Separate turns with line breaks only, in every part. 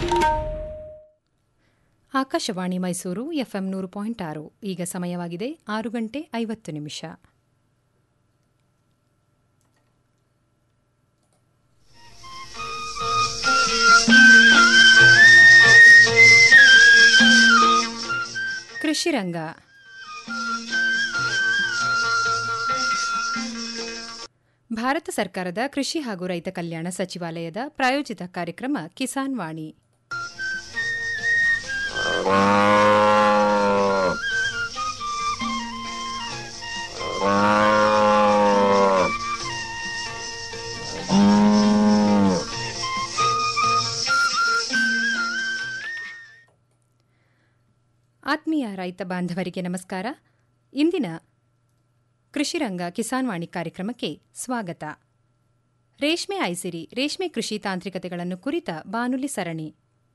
Akashvani Mysuru FM ನೂರು point ಆರು ಈಗ ಸಮಯವಾಗಿದೆ ಆರು ಗಂಟೆ ಐವತ್ತು ನಿಮಿಷ ಕೃಷಿ ರಂಗ ಭಾರತ ಸರ್ಕಾರದ ಕೃಷಿ ಹಾಗೂ ರೈತ ಕಲ್ಯಾಣ ಸಚಿವಾಲಯದ ಪ್ರಾಯೋಜಿತ ಕಾರ್ಯಕ್ರಮ ಕಿಸಾನ್ ವಾಣಿ ಆತ್ಮೀಯ ರೈತ ಬಾಂಧವರಿಗೆ ನಮಸ್ಕಾರ ಇಂದಿನ ಕೃಷಿರಂಗ ಕಿಸಾನ್ ವಾಣಿ ಕಾರ್ಯಕ್ರಮಕ್ಕೆ ಸ್ವಾಗತ ರೇಷ್ಮೆ ಐಸಿರಿ ರೇಷ್ಮೆ ಕೃಷಿ ತಾಂತ್ರಿಕತೆಗಳನ್ನು ಕುರಿತ ಬಾನುಲಿ ಸರಣಿ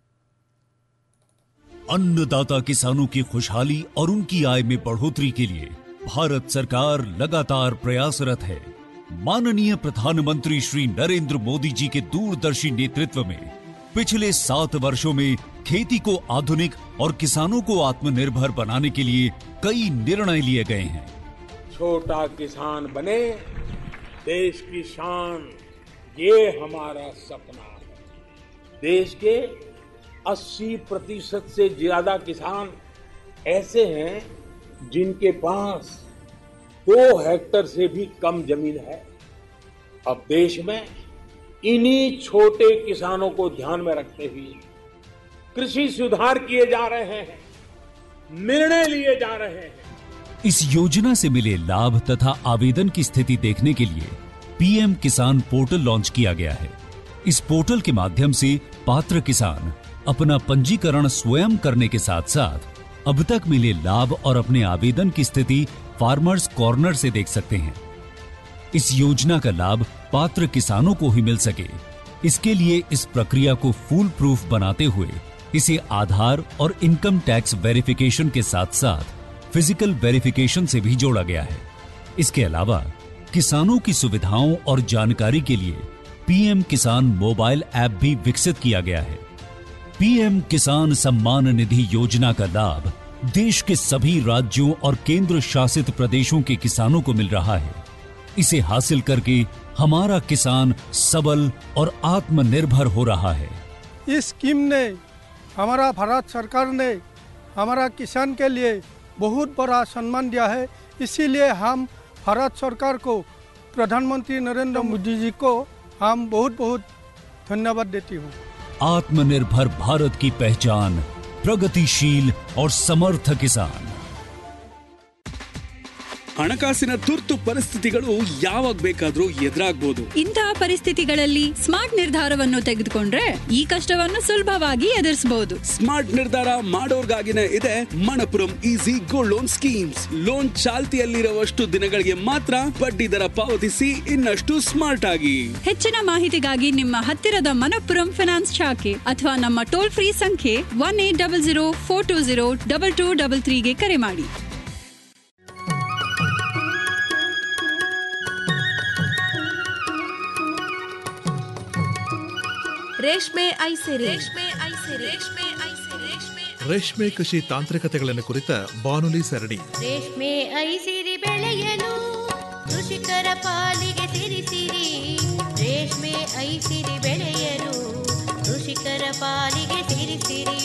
अन्नदाता किसानों की खुशहाली और उनकी आय में बढ़ोतरी के लिए भारत सरकार लगातार प्रयासरत है माननीय प्रधानमंत्री श्री नरेंद्र मोदी जी के दूरदर्शी नेतृत्व में पिछले सात वर्षों में खेती को आधुनिक और किसानों को आत्मनिर्भर बनाने के लिए कई निर्णय लिए गए हैं
छोटा किसान बने देश की शान ये हमारा सपना है देश के 80 प्रतिशत से ज्यादा किसान ऐसे हैं जिनके पास दो हेक्टर से भी कम जमीन है अब देश में इन्हीं छोटे किसानों को ध्यान में रखते हुए कृषि सुधार किए जा रहे हैं निर्णय लिए जा रहे हैं
इस योजना से मिले लाभ तथा आवेदन की स्थिति देखने के लिए पीएम किसान पोर्टल लॉन्च किया गया है इस पोर्टल के माध्यम से पात्र किसान अपना पंजीकरण स्वयं करने के साथ साथ अब तक मिले लाभ और अपने आवेदन की स्थिति फार्मर्स कॉर्नर से देख सकते हैं इस योजना का लाभ पात्र किसानों को ही मिल सके इसके लिए इस प्रक्रिया को फूल प्रूफ बनाते हुए इसे आधार और इनकम टैक्स वेरिफिकेशन के साथ साथ फिजिकल वेरिफिकेशन से भी जोड़ा गया है इसके अलावा किसानों की सुविधाओं और जानकारी के लिए पीएम किसान मोबाइल ऐप भी विकसित किया गया है पीएम किसान सम्मान निधि योजना का लाभ देश के सभी राज्यों और केंद्र शासित प्रदेशों के किसानों को मिल रहा है इसे हासिल करके हमारा किसान सबल और आत्मनिर्भर हो रहा है
इस स्कीम ने हमारा भारत सरकार ने हमारा किसान के लिए बहुत बड़ा सम्मान दिया है इसीलिए हम भारत सरकार को प्रधानमंत्री नरेंद्र मोदी जी को हम बहुत बहुत धन्यवाद देती हूँ
आत्मनिर्भर भारत की पहचान प्रगतिशील और समर्थ किसान
ಹಣಕಾಸಿನ ತುರ್ತು ಪರಿಸ್ಥಿತಿಗಳು ಯಾವಾಗ ಬೇಕಾದ್ರೂ ಎದುರಾಗ್ಬೋದು
ಇಂತಹ ಪರಿಸ್ಥಿತಿಗಳಲ್ಲಿ ಸ್ಮಾರ್ಟ್ ನಿರ್ಧಾರವನ್ನು ತೆಗೆದುಕೊಂಡ್ರೆ ಈ ಕಷ್ಟವನ್ನು ಸುಲಭವಾಗಿ ಎದುರಿಸಬಹುದು
ಸ್ಮಾರ್ಟ್ ನಿರ್ಧಾರ ಮಾಡೋರ್ಗಾಗಿನೇ ಇದೆ Manappuram easy gold loan schemes loan ಚಾಲ್ತಿಯಲ್ಲಿರುವಷ್ಟು ದಿನಗಳಿಗೆ ಮಾತ್ರ ಬಡ್ಡಿ ದರ ಪಾವತಿಸಿ ಇನ್ನಷ್ಟು ಸ್ಮಾರ್ಟ್ ಆಗಿ
ಹೆಚ್ಚಿನ ಮಾಹಿತಿಗಾಗಿ ನಿಮ್ಮ ಹತ್ತಿರದ ಮನಪ್ಪುರಂ ಫಿನಾನ್ಸ್ ಶಾಖೆ ಅಥವಾ ನಮ್ಮ ಟೋಲ್ ಫ್ರೀ ಸಂಖ್ಯೆ one eight double zero four two zero double two double ತ್ರೀಗೆ ಕರೆ ಮಾಡಿ
ರೇಷ್ಮೆ ಐಸಿರಿ ರೇಷ್ಮೆ ಐಸಿರಿ ರೇಷ್ಮೆ ಐಸಿರಿ ರೇಷ್ಮೆ
ರೇಷ್ಮೆ ಕೃಷಿ ತಾಂತ್ರಿಕತೆಗಳನ್ನು ಕುರಿತ ಬಾನುಲಿ ಸರಣಿ
ರೇಷ್ಮೆ ಐಸಿರಿ ಬೆಳೆಯಲು ಕೃಷಿಕರ ಪಾಲಿಗೆ ಸಿರಿಸಿರಿ ರೇಷ್ಮೆ ಐಸಿರಿ ಬೆಳೆಯಲು ಕೃಷಿಕರ ಪಾಲಿಗೆ ಸಿರಿಸಿರಿ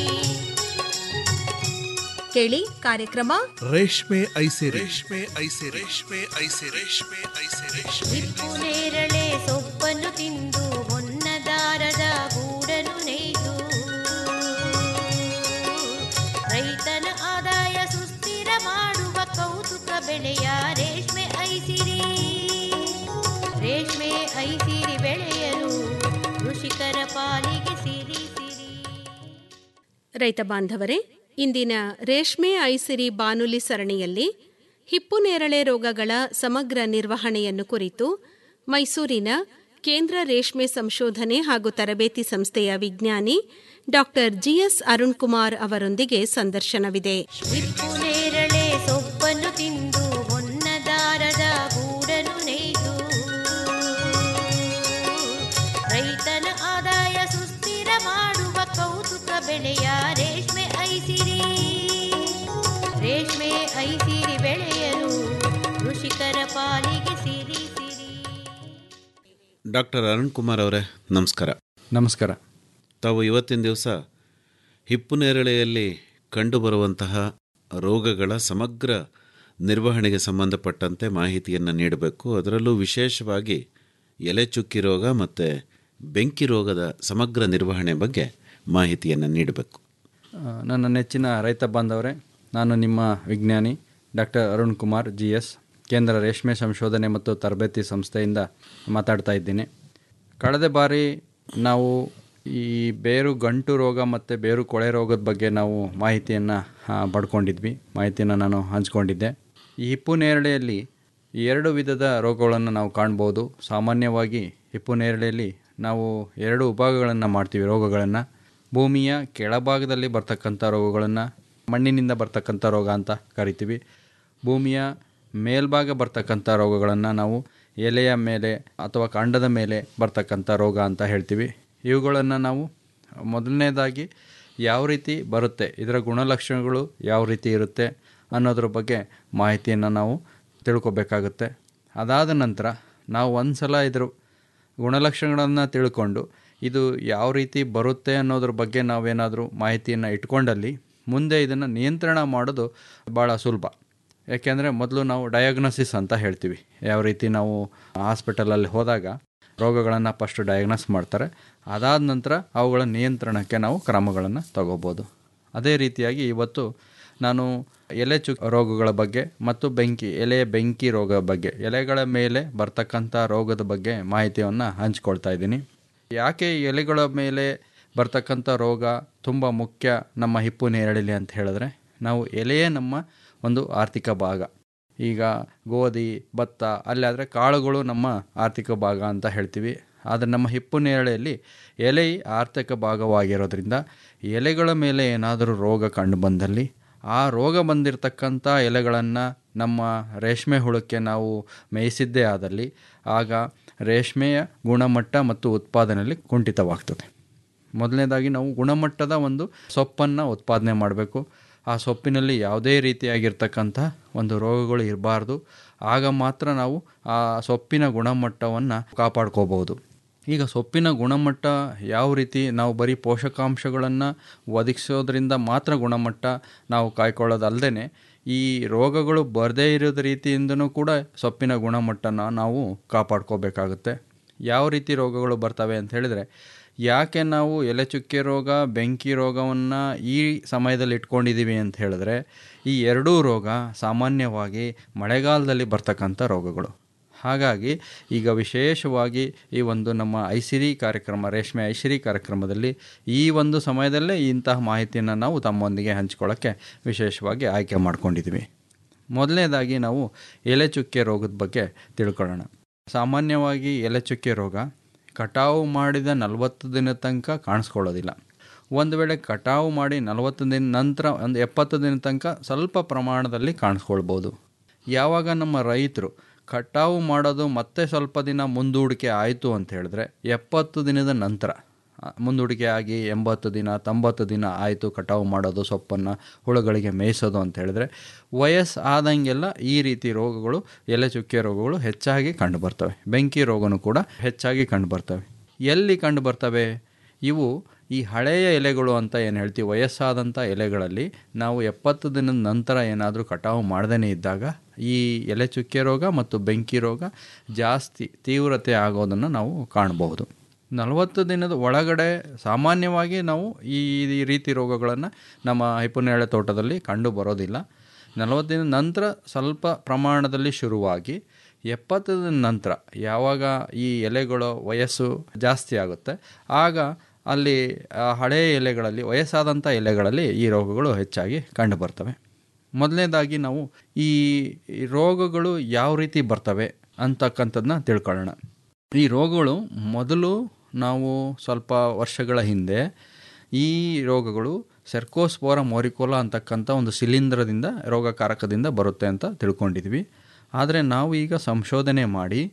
ಕೇಳಿ ಕಾರ್ಯಕ್ರಮ
ರೇಷ್ಮೆ ಐಸಿ ರೇಷ್ಮೆ ಐಸಿ ರೇಷ್ಮೆ ಐಸಿ ರೇಷ್ಮೆ ಐಸಿ ರೇಷ್ಮೆ
ಹಿಪ್ಪು ನೇರಳೆ ಸೊಪ್ಪನ್ನು ತಿಂದು ಹೊನ್ನದಾರದ ಗೂಡನ್ನು ನೇಯ್ದು ರೈತನ ಆದಾಯ ಸುಸ್ಥಿರ ಮಾಡುವ ಕೌತುಕ ಬೆಳೆಯ ರೇಷ್ಮೆ ಐಸಿರಿ ರೇಷ್ಮೆ ಐಸಿರಿ ಬೆಳೆಯಲು ಕೃಷಿಕರ ಪಾಲಿಗೆ ಸಿರಿ ಸಿರಿ
ರೈತ ಬಾಂಧವರೇ ಇಂದಿನ ರೇಷ್ಮೆ ಐಸಿರಿ ಬಾನುಲಿ ಸರಣಿಯಲ್ಲಿ ಹಿಪ್ಪು ನೇರಳೆ ರೋಗಗಳ ಸಮಗ್ರ ನಿರ್ವಹಣೆಯನ್ನು ಕುರಿತು ಮೈಸೂರಿನ ಕೇಂದ್ರ ರೇಷ್ಮೆ ಸಂಶೋಧನೆ ಹಾಗೂ ತರಬೇತಿ ಸಂಸ್ಥೆಯ ವಿಜ್ಞಾನಿ ಡಾಕ್ಟರ್ ಜಿಎಸ್ ಅರುಣ್ ಕುಮಾರ್ ಅವರೊಂದಿಗೆ ಸಂದರ್ಶನವಿದೆ
ಹಿಪ್ಪು ನೇರಳೆ ಸೊಪ್ಪನ್ನು ತಿಂದು ಹೊನ್ನದಾರದ ಗೂಡನ್ನು ನೇಯ್ದು ರೈತನ ಆದಾಯ ಸುಸ್ಥಿರ ಮಾಡುವ ಬೆಳೆಯ ರೇಷ್ಮೆ ಐಸಿರಿ ರೇಷ್ಮೆ ಐಸಿರಿ ಬೆಳೆಯಲು ಕೃಷಿಕರ ಪಾಲಿಗೆ ಸಿರಿ ಸಿರಿ
ಡಾಕ್ಟರ್ ಅರುಣ್ ಕುಮಾರ್ ಅವರೇ ನಮಸ್ಕಾರ
ನಮಸ್ಕಾರ
ತಾವು ಇವತ್ತಿನ ದಿವಸ ಹಿಪ್ಪು ನೇರಳೆಯಲ್ಲಿ ಕಂಡುಬರುವಂತಹ ರೋಗಗಳ ಸಮಗ್ರ ನಿರ್ವಹಣೆಗೆ ಸಂಬಂಧಪಟ್ಟಂತೆ ಮಾಹಿತಿಯನ್ನು ನೀಡಬೇಕು ಅದರಲ್ಲೂ ವಿಶೇಷವಾಗಿ ಎಲೆ ಚುಕ್ಕಿ ರೋಗ ಮತ್ತು ಬೆಂಕಿ ರೋಗದ ಸಮಗ್ರ ನಿರ್ವಹಣೆ ಬಗ್ಗೆ ಮಾಹಿತಿಯನ್ನು ನೀಡಬೇಕು
ಆ, ನನ್ನ ನೆಚ್ಚಿನ ರೈತ ಬಾಂಧವರೇ ನಾನು ನಿಮ್ಮ ವಿಜ್ಞಾನಿ doctor Arun Kumar G S ಕೇಂದ್ರ ರೇಷ್ಮೆ ಸಂಶೋಧನೆ ಮತ್ತು ತರಬೇತಿ ಸಂಸ್ಥೆಯಿಂದ ಮಾತಾಡ್ತಾ ಇದ್ದೀನಿ ಕಳೆದ ಬಾರಿ ನಾವು ಈ ಬೇರು ಗಂಟು ರೋಗ ಮತ್ತು ಬೇರು ಕೊಳೆ ರೋಗದ ಬಗ್ಗೆ ನಾವು ಮಾಹಿತಿಯನ್ನು ಪಡ್ಕೊಂಡಿದ್ವಿ ಮಾಹಿತಿಯನ್ನು ನಾನು ಹಂಚ್ಕೊಂಡಿದ್ದೆ ಈ ಹಿಪ್ಪು ನೇರಳೆಯಲ್ಲಿ ಎರಡು ವಿಧದ ರೋಗಗಳನ್ನು ನಾವು ಕಾಣ್ಬೋದು ಸಾಮಾನ್ಯವಾಗಿ ಹಿಪ್ಪು ನೇರಳೆಯಲ್ಲಿ ನಾವು ಎರಡು ವಿಭಾಗಗಳನ್ನು ಮಾಡ್ತೀವಿ ರೋಗಗಳನ್ನು ಭೂಮಿಯ ಕೆಳಭಾಗದಲ್ಲಿ ಬರ್ತಕ್ಕಂಥ ರೋಗಗಳನ್ನು ಮಣ್ಣಿನಿಂದ ಬರ್ತಕ್ಕಂಥ ರೋಗ ಅಂತ ಕರಿತೀವಿ ಭೂಮಿಯ ಮೇಲ್ಭಾಗ ಬರ್ತಕ್ಕಂಥ ರೋಗಗಳನ್ನು ನಾವು ಎಲೆಯ ಮೇಲೆ ಅಥವಾ ಕಾಂಡದ ಮೇಲೆ ಬರ್ತಕ್ಕಂಥ ರೋಗ ಅಂತ ಹೇಳ್ತೀವಿ ಇವುಗಳನ್ನು ನಾವು ಮೊದಲನೇದಾಗಿ ಯಾವ ರೀತಿ ಬರುತ್ತೆ ಇದರ ಗುಣಲಕ್ಷಣಗಳು ಯಾವ ರೀತಿ ಇರುತ್ತೆ ಅನ್ನೋದ್ರ ಬಗ್ಗೆ ಮಾಹಿತಿಯನ್ನು ನಾವು ತಿಳ್ಕೊಬೇಕಾಗುತ್ತೆ ಅದಾದ ನಂತರ ನಾವು ಒಂದು ಸಲ ಇದ್ರ ಗುಣಲಕ್ಷಣಗಳನ್ನು ತಿಳ್ಕೊಂಡು ಇದು ಯಾವ ರೀತಿ ಬರುತ್ತೆ ಅನ್ನೋದ್ರ ಬಗ್ಗೆ ನಾವೇನಾದರೂ ಮಾಹಿತಿಯನ್ನು ಇಟ್ಕೊಂಡಲ್ಲಿ ಮುಂದೆ ಇದನ್ನು ನಿಯಂತ್ರಣ ಮಾಡೋದು ಭಾಳ ಸುಲಭ ಯಾಕೆಂದರೆ ಮೊದಲು ನಾವು ಡಯಾಗ್ನೋಸಿಸ್ ಅಂತ ಹೇಳ್ತೀವಿ ಯಾವ ರೀತಿ ನಾವು ಹಾಸ್ಪಿಟಲಲ್ಲಿ ಹೋದಾಗ ರೋಗಗಳನ್ನು ಫಸ್ಟು ಡಯಾಗ್ನೋಸ್ ಮಾಡ್ತಾರೆ ಅದಾದ ನಂತರ ಅವುಗಳ ನಿಯಂತ್ರಣಕ್ಕೆ ನಾವು ಕ್ರಮಗಳನ್ನು ತಗೋಬೋದು ಅದೇ ರೀತಿಯಾಗಿ ಇವತ್ತು ನಾನು ಎಲೆ ಚು ರೋಗಗಳ ಬಗ್ಗೆ ಮತ್ತು ಬೆಂಕಿ ಎಲೆಯ ಬೆಂಕಿ ರೋಗ ಬಗ್ಗೆ ಎಲೆಗಳ ಮೇಲೆ ಬರ್ತಕ್ಕಂಥ ರೋಗದ ಬಗ್ಗೆ ಮಾಹಿತಿಯನ್ನು ಹಂಚ್ಕೊಳ್ತಾ ಇದ್ದೀನಿ ಯಾಕೆ ಎಲೆಗಳ ಮೇಲೆ ಬರ್ತಕ್ಕಂಥ ರೋಗ ತುಂಬ ಮುಖ್ಯ ನಮ್ಮ ಹಿಪ್ಪು ನೇರಳಿಲಿ ಅಂತ ಹೇಳಿದ್ರೆ ನಾವು ಎಲೆಯೇ ನಮ್ಮ ಒಂದು ಆರ್ಥಿಕ ಭಾಗ ಈಗ ಗೋಧಿ ಭತ್ತ ಅಲ್ಲಾದರೆ ಕಾಳುಗಳು ನಮ್ಮ ಆರ್ಥಿಕ ಭಾಗ ಅಂತ ಹೇಳ್ತೀವಿ ಆದರೆ ನಮ್ಮ ಹಿಪ್ಪು ನೇರಳೆಯಲ್ಲಿ ಎಲೆ ಆರ್ಥಿಕ ಭಾಗವಾಗಿರೋದ್ರಿಂದ ಎಲೆಗಳ ಮೇಲೆ ಏನಾದರೂ ರೋಗ ಕಂಡು ಬಂದಲ್ಲಿ ಆ ರೋಗ ಬಂದಿರತಕ್ಕಂಥ ಎಲೆಗಳನ್ನು ನಮ್ಮ ರೇಷ್ಮೆ ಹುಳಕ್ಕೆ ನಾವು ಮೇಯಿಸಿದ್ದೇ ಆದಲ್ಲಿ ಆಗ ರೇಷ್ಮೆಯ ಗುಣಮಟ್ಟ ಮತ್ತು ಉತ್ಪಾದನೆಯಲ್ಲಿ ಕುಂಠಿತವಾಗ್ತದೆ ಮೊದಲನೇದಾಗಿ ನಾವು ಗುಣಮಟ್ಟದ ಒಂದು ಸೊಪ್ಪನ್ನು ಉತ್ಪಾದನೆ ಮಾಡಬೇಕು ಆ ಸೊಪ್ಪಿನಲ್ಲಿ ಯಾವುದೇ ರೀತಿಯಾಗಿರ್ತಕ್ಕಂಥ ಒಂದು ರೋಗಗಳು ಇರಬಾರ್ದು ಆಗ ಮಾತ್ರ ನಾವು ಆ ಸೊಪ್ಪಿನ ಗುಣಮಟ್ಟವನ್ನು ಕಾಪಾಡ್ಕೋಬೋದು ಈಗ ಸೊಪ್ಪಿನ ಗುಣಮಟ್ಟ ಯಾವ ರೀತಿ ನಾವು ಬರೀ ಪೋಷಕಾಂಶಗಳನ್ನು ಒದಗಿಸೋದ್ರಿಂದ ಮಾತ್ರ ಗುಣಮಟ್ಟ ನಾವು ಕಾಯ್ಕೊಳ್ಳೋದಲ್ಲದೆ ಈ ರೋಗಗಳು ಬರದೇ ಇರೋದ ರೀತಿಯಿಂದನೂ ಕೂಡ ಸೊಪ್ಪಿನ ಗುಣಮಟ್ಟನ ನಾವು ಕಾಪಾಡ್ಕೋಬೇಕಾಗುತ್ತೆ ಯಾವ ರೀತಿ ರೋಗಗಳು ಬರ್ತವೆ ಅಂತ ಹೇಳಿದರೆ ಯಾಕೆ ನಾವು ಎಲೆ ಚುಕ್ಕೆ ರೋಗ ಬೆಂಕಿ ರೋಗವನ್ನು ಈ ಸಮಯದಲ್ಲಿ ಇಟ್ಕೊಂಡಿದ್ದೀವಿ ಅಂತ ಹೇಳಿದ್ರೆ ಈ ಎರಡೂ ರೋಗ ಸಾಮಾನ್ಯವಾಗಿ ಮಳೆಗಾಲದಲ್ಲಿ ಬರ್ತಕ್ಕಂಥ ರೋಗಗಳು ಹಾಗಾಗಿ ಈಗ ವಿಶೇಷವಾಗಿ ಈ ಒಂದು ನಮ್ಮ ಐಸಿರಿ ಕಾರ್ಯಕ್ರಮ ರೇಷ್ಮೆ ಐಸಿರಿ ಕಾರ್ಯಕ್ರಮದಲ್ಲಿ ಈ ಒಂದು ಸಮಯದಲ್ಲೇ ಇಂತಹ ಮಾಹಿತಿಯನ್ನು ನಾವು ತಮ್ಮೊಂದಿಗೆ ಹಂಚ್ಕೊಳ್ಳೋಕ್ಕೆ ವಿಶೇಷವಾಗಿ ಆಯ್ಕೆ ಮಾಡ್ಕೊಂಡಿದ್ವಿ ಮೊದಲನೇದಾಗಿ ನಾವು ಎಲೆ ಚುಕ್ಕೆ ರೋಗದ ಬಗ್ಗೆ ತಿಳ್ಕೊಳ್ಳೋಣ ಸಾಮಾನ್ಯವಾಗಿ ಎಲೆ ಚುಕ್ಕೆ ರೋಗ ಕಟಾವು ಮಾಡಿದ ನಲವತ್ತು ದಿನ ತನಕ ಕಾಣಿಸ್ಕೊಳ್ಳೋದಿಲ್ಲ ಒಂದು ವೇಳೆ ಕಟಾವು ಮಾಡಿ ನಲವತ್ತು ದಿನ ನಂತರ ಒಂದು ಎಪ್ಪತ್ತು ದಿನ ತನಕ ಸ್ವಲ್ಪ ಪ್ರಮಾಣದಲ್ಲಿ ಕಾಣಿಸ್ಕೊಳ್ಬೋದು ಯಾವಾಗ ನಮ್ಮ ರೈತರು ಕಟಾವು ಮಾಡೋದು ಮತ್ತೆ ಸ್ವಲ್ಪ ದಿನ ಮುಂದೂಡಿಕೆ ಆಯಿತು ಅಂತ ಹೇಳಿದ್ರೆ ಎಪ್ಪತ್ತು ದಿನದ ನಂತರ ಆ, ಮುಂದೂಡಿಕೆ ಆಗಿ ಎಂಬತ್ತು ದಿನ ತೊಂಬತ್ತು ದಿನ ಆಯಿತು ಕಟಾವು ಮಾಡೋದು ಸೊಪ್ಪನ್ನು ಹುಳುಗಳಿಗೆ ಮೇಯಿಸೋದು ಅಂತ ಹೇಳಿದ್ರೆ ವಯಸ್ಸು ಆದಂಗೆಲ್ಲ ಈ ರೀತಿ ರೋಗಗಳು ಎಲೆ ಚುಕ್ಕೆ ರೋಗಗಳು ಹೆಚ್ಚಾಗಿ ಕಂಡುಬರ್ತವೆ ಬೆಂಕಿ ರೋಗನೂ ಕೂಡ ಹೆಚ್ಚಾಗಿ ಕಂಡುಬರ್ತವೆ ಎಲ್ಲಿ ಕಂಡುಬರ್ತವೆ ಇವು ಈ ಹಳೆಯ ಎಲೆಗಳು ಅಂತ ಏನು ಹೇಳ್ತೀವಿ ವಯಸ್ಸಾದಂಥ ಎಲೆಗಳಲ್ಲಿ ನಾವು ಎಪ್ಪತ್ತು ದಿನದ ನಂತರ ಏನಾದರೂ ಕಟಾವು ಮಾಡ್ದೇ ಇದ್ದಾಗ ಈ ಎಲೆ ಚುಕ್ಕೆ ರೋಗ ಮತ್ತು ಬೆಂಕಿ ರೋಗ ಜಾಸ್ತಿ ತೀವ್ರತೆ ಆಗೋದನ್ನು ನಾವು ಕಾಣಬಹುದು ನಲವತ್ತು ದಿನದ ಒಳಗಡೆ ಸಾಮಾನ್ಯವಾಗಿ ನಾವು ಈ ಈ ರೀತಿ ರೋಗಗಳನ್ನು ನಮ್ಮ ಹಿಪ್ಪುನೇರಳೆ ತೋಟದಲ್ಲಿ ಕಂಡು ಬರೋದಿಲ್ಲ ನಲವತ್ತು ದಿನದ ನಂತರ ಸ್ವಲ್ಪ ಪ್ರಮಾಣದಲ್ಲಿ ಶುರುವಾಗಿ ಎಪ್ಪತ್ತು ದಿನದ ನಂತರ ಯಾವಾಗ ಈ ಎಲೆಗಳ ವಯಸ್ಸು ಜಾಸ್ತಿ ಆಗುತ್ತೆ ಆಗ ಅಲ್ಲಿ ಆ ಹಳೆಯ ಎಲೆಗಳಲ್ಲಿ ವಯಸ್ಸಾದಂಥ ಎಲೆಗಳಲ್ಲಿ ಈ ರೋಗಗಳು ಹೆಚ್ಚಾಗಿ ಕಂಡುಬರ್ತವೆ ಮೊದಲನೇದಾಗಿ ನಾವು ಈ ಈ ರೋಗಗಳು ಯಾವ ರೀತಿ ಬರ್ತವೆ ಅಂತಕ್ಕಂಥದ್ದನ್ನ ತಿಳ್ಕೊಳ್ಳೋಣ ಈ ರೋಗಗಳು ಮೊದಲು ನಾವು ಸ್ವಲ್ಪ ವರ್ಷಗಳ ಹಿಂದೆ ಈ ರೋಗಗಳು ಸೆರ್ಕೋಸ್ಪೋರ ಮೋರಿಕೋಲಾ ಅಂತಕ್ಕಂಥ ಒಂದು ಶಿಲೀಂಧ್ರದಿಂದ ರೋಗಕಾರಕದಿಂದ ಬರುತ್ತೆ ಅಂತ ತಿಳ್ಕೊಂಡಿದ್ವಿ ಆದರೆ ನಾವು ಈಗ ಸಂಶೋಧನೆ ಮಾಡಿ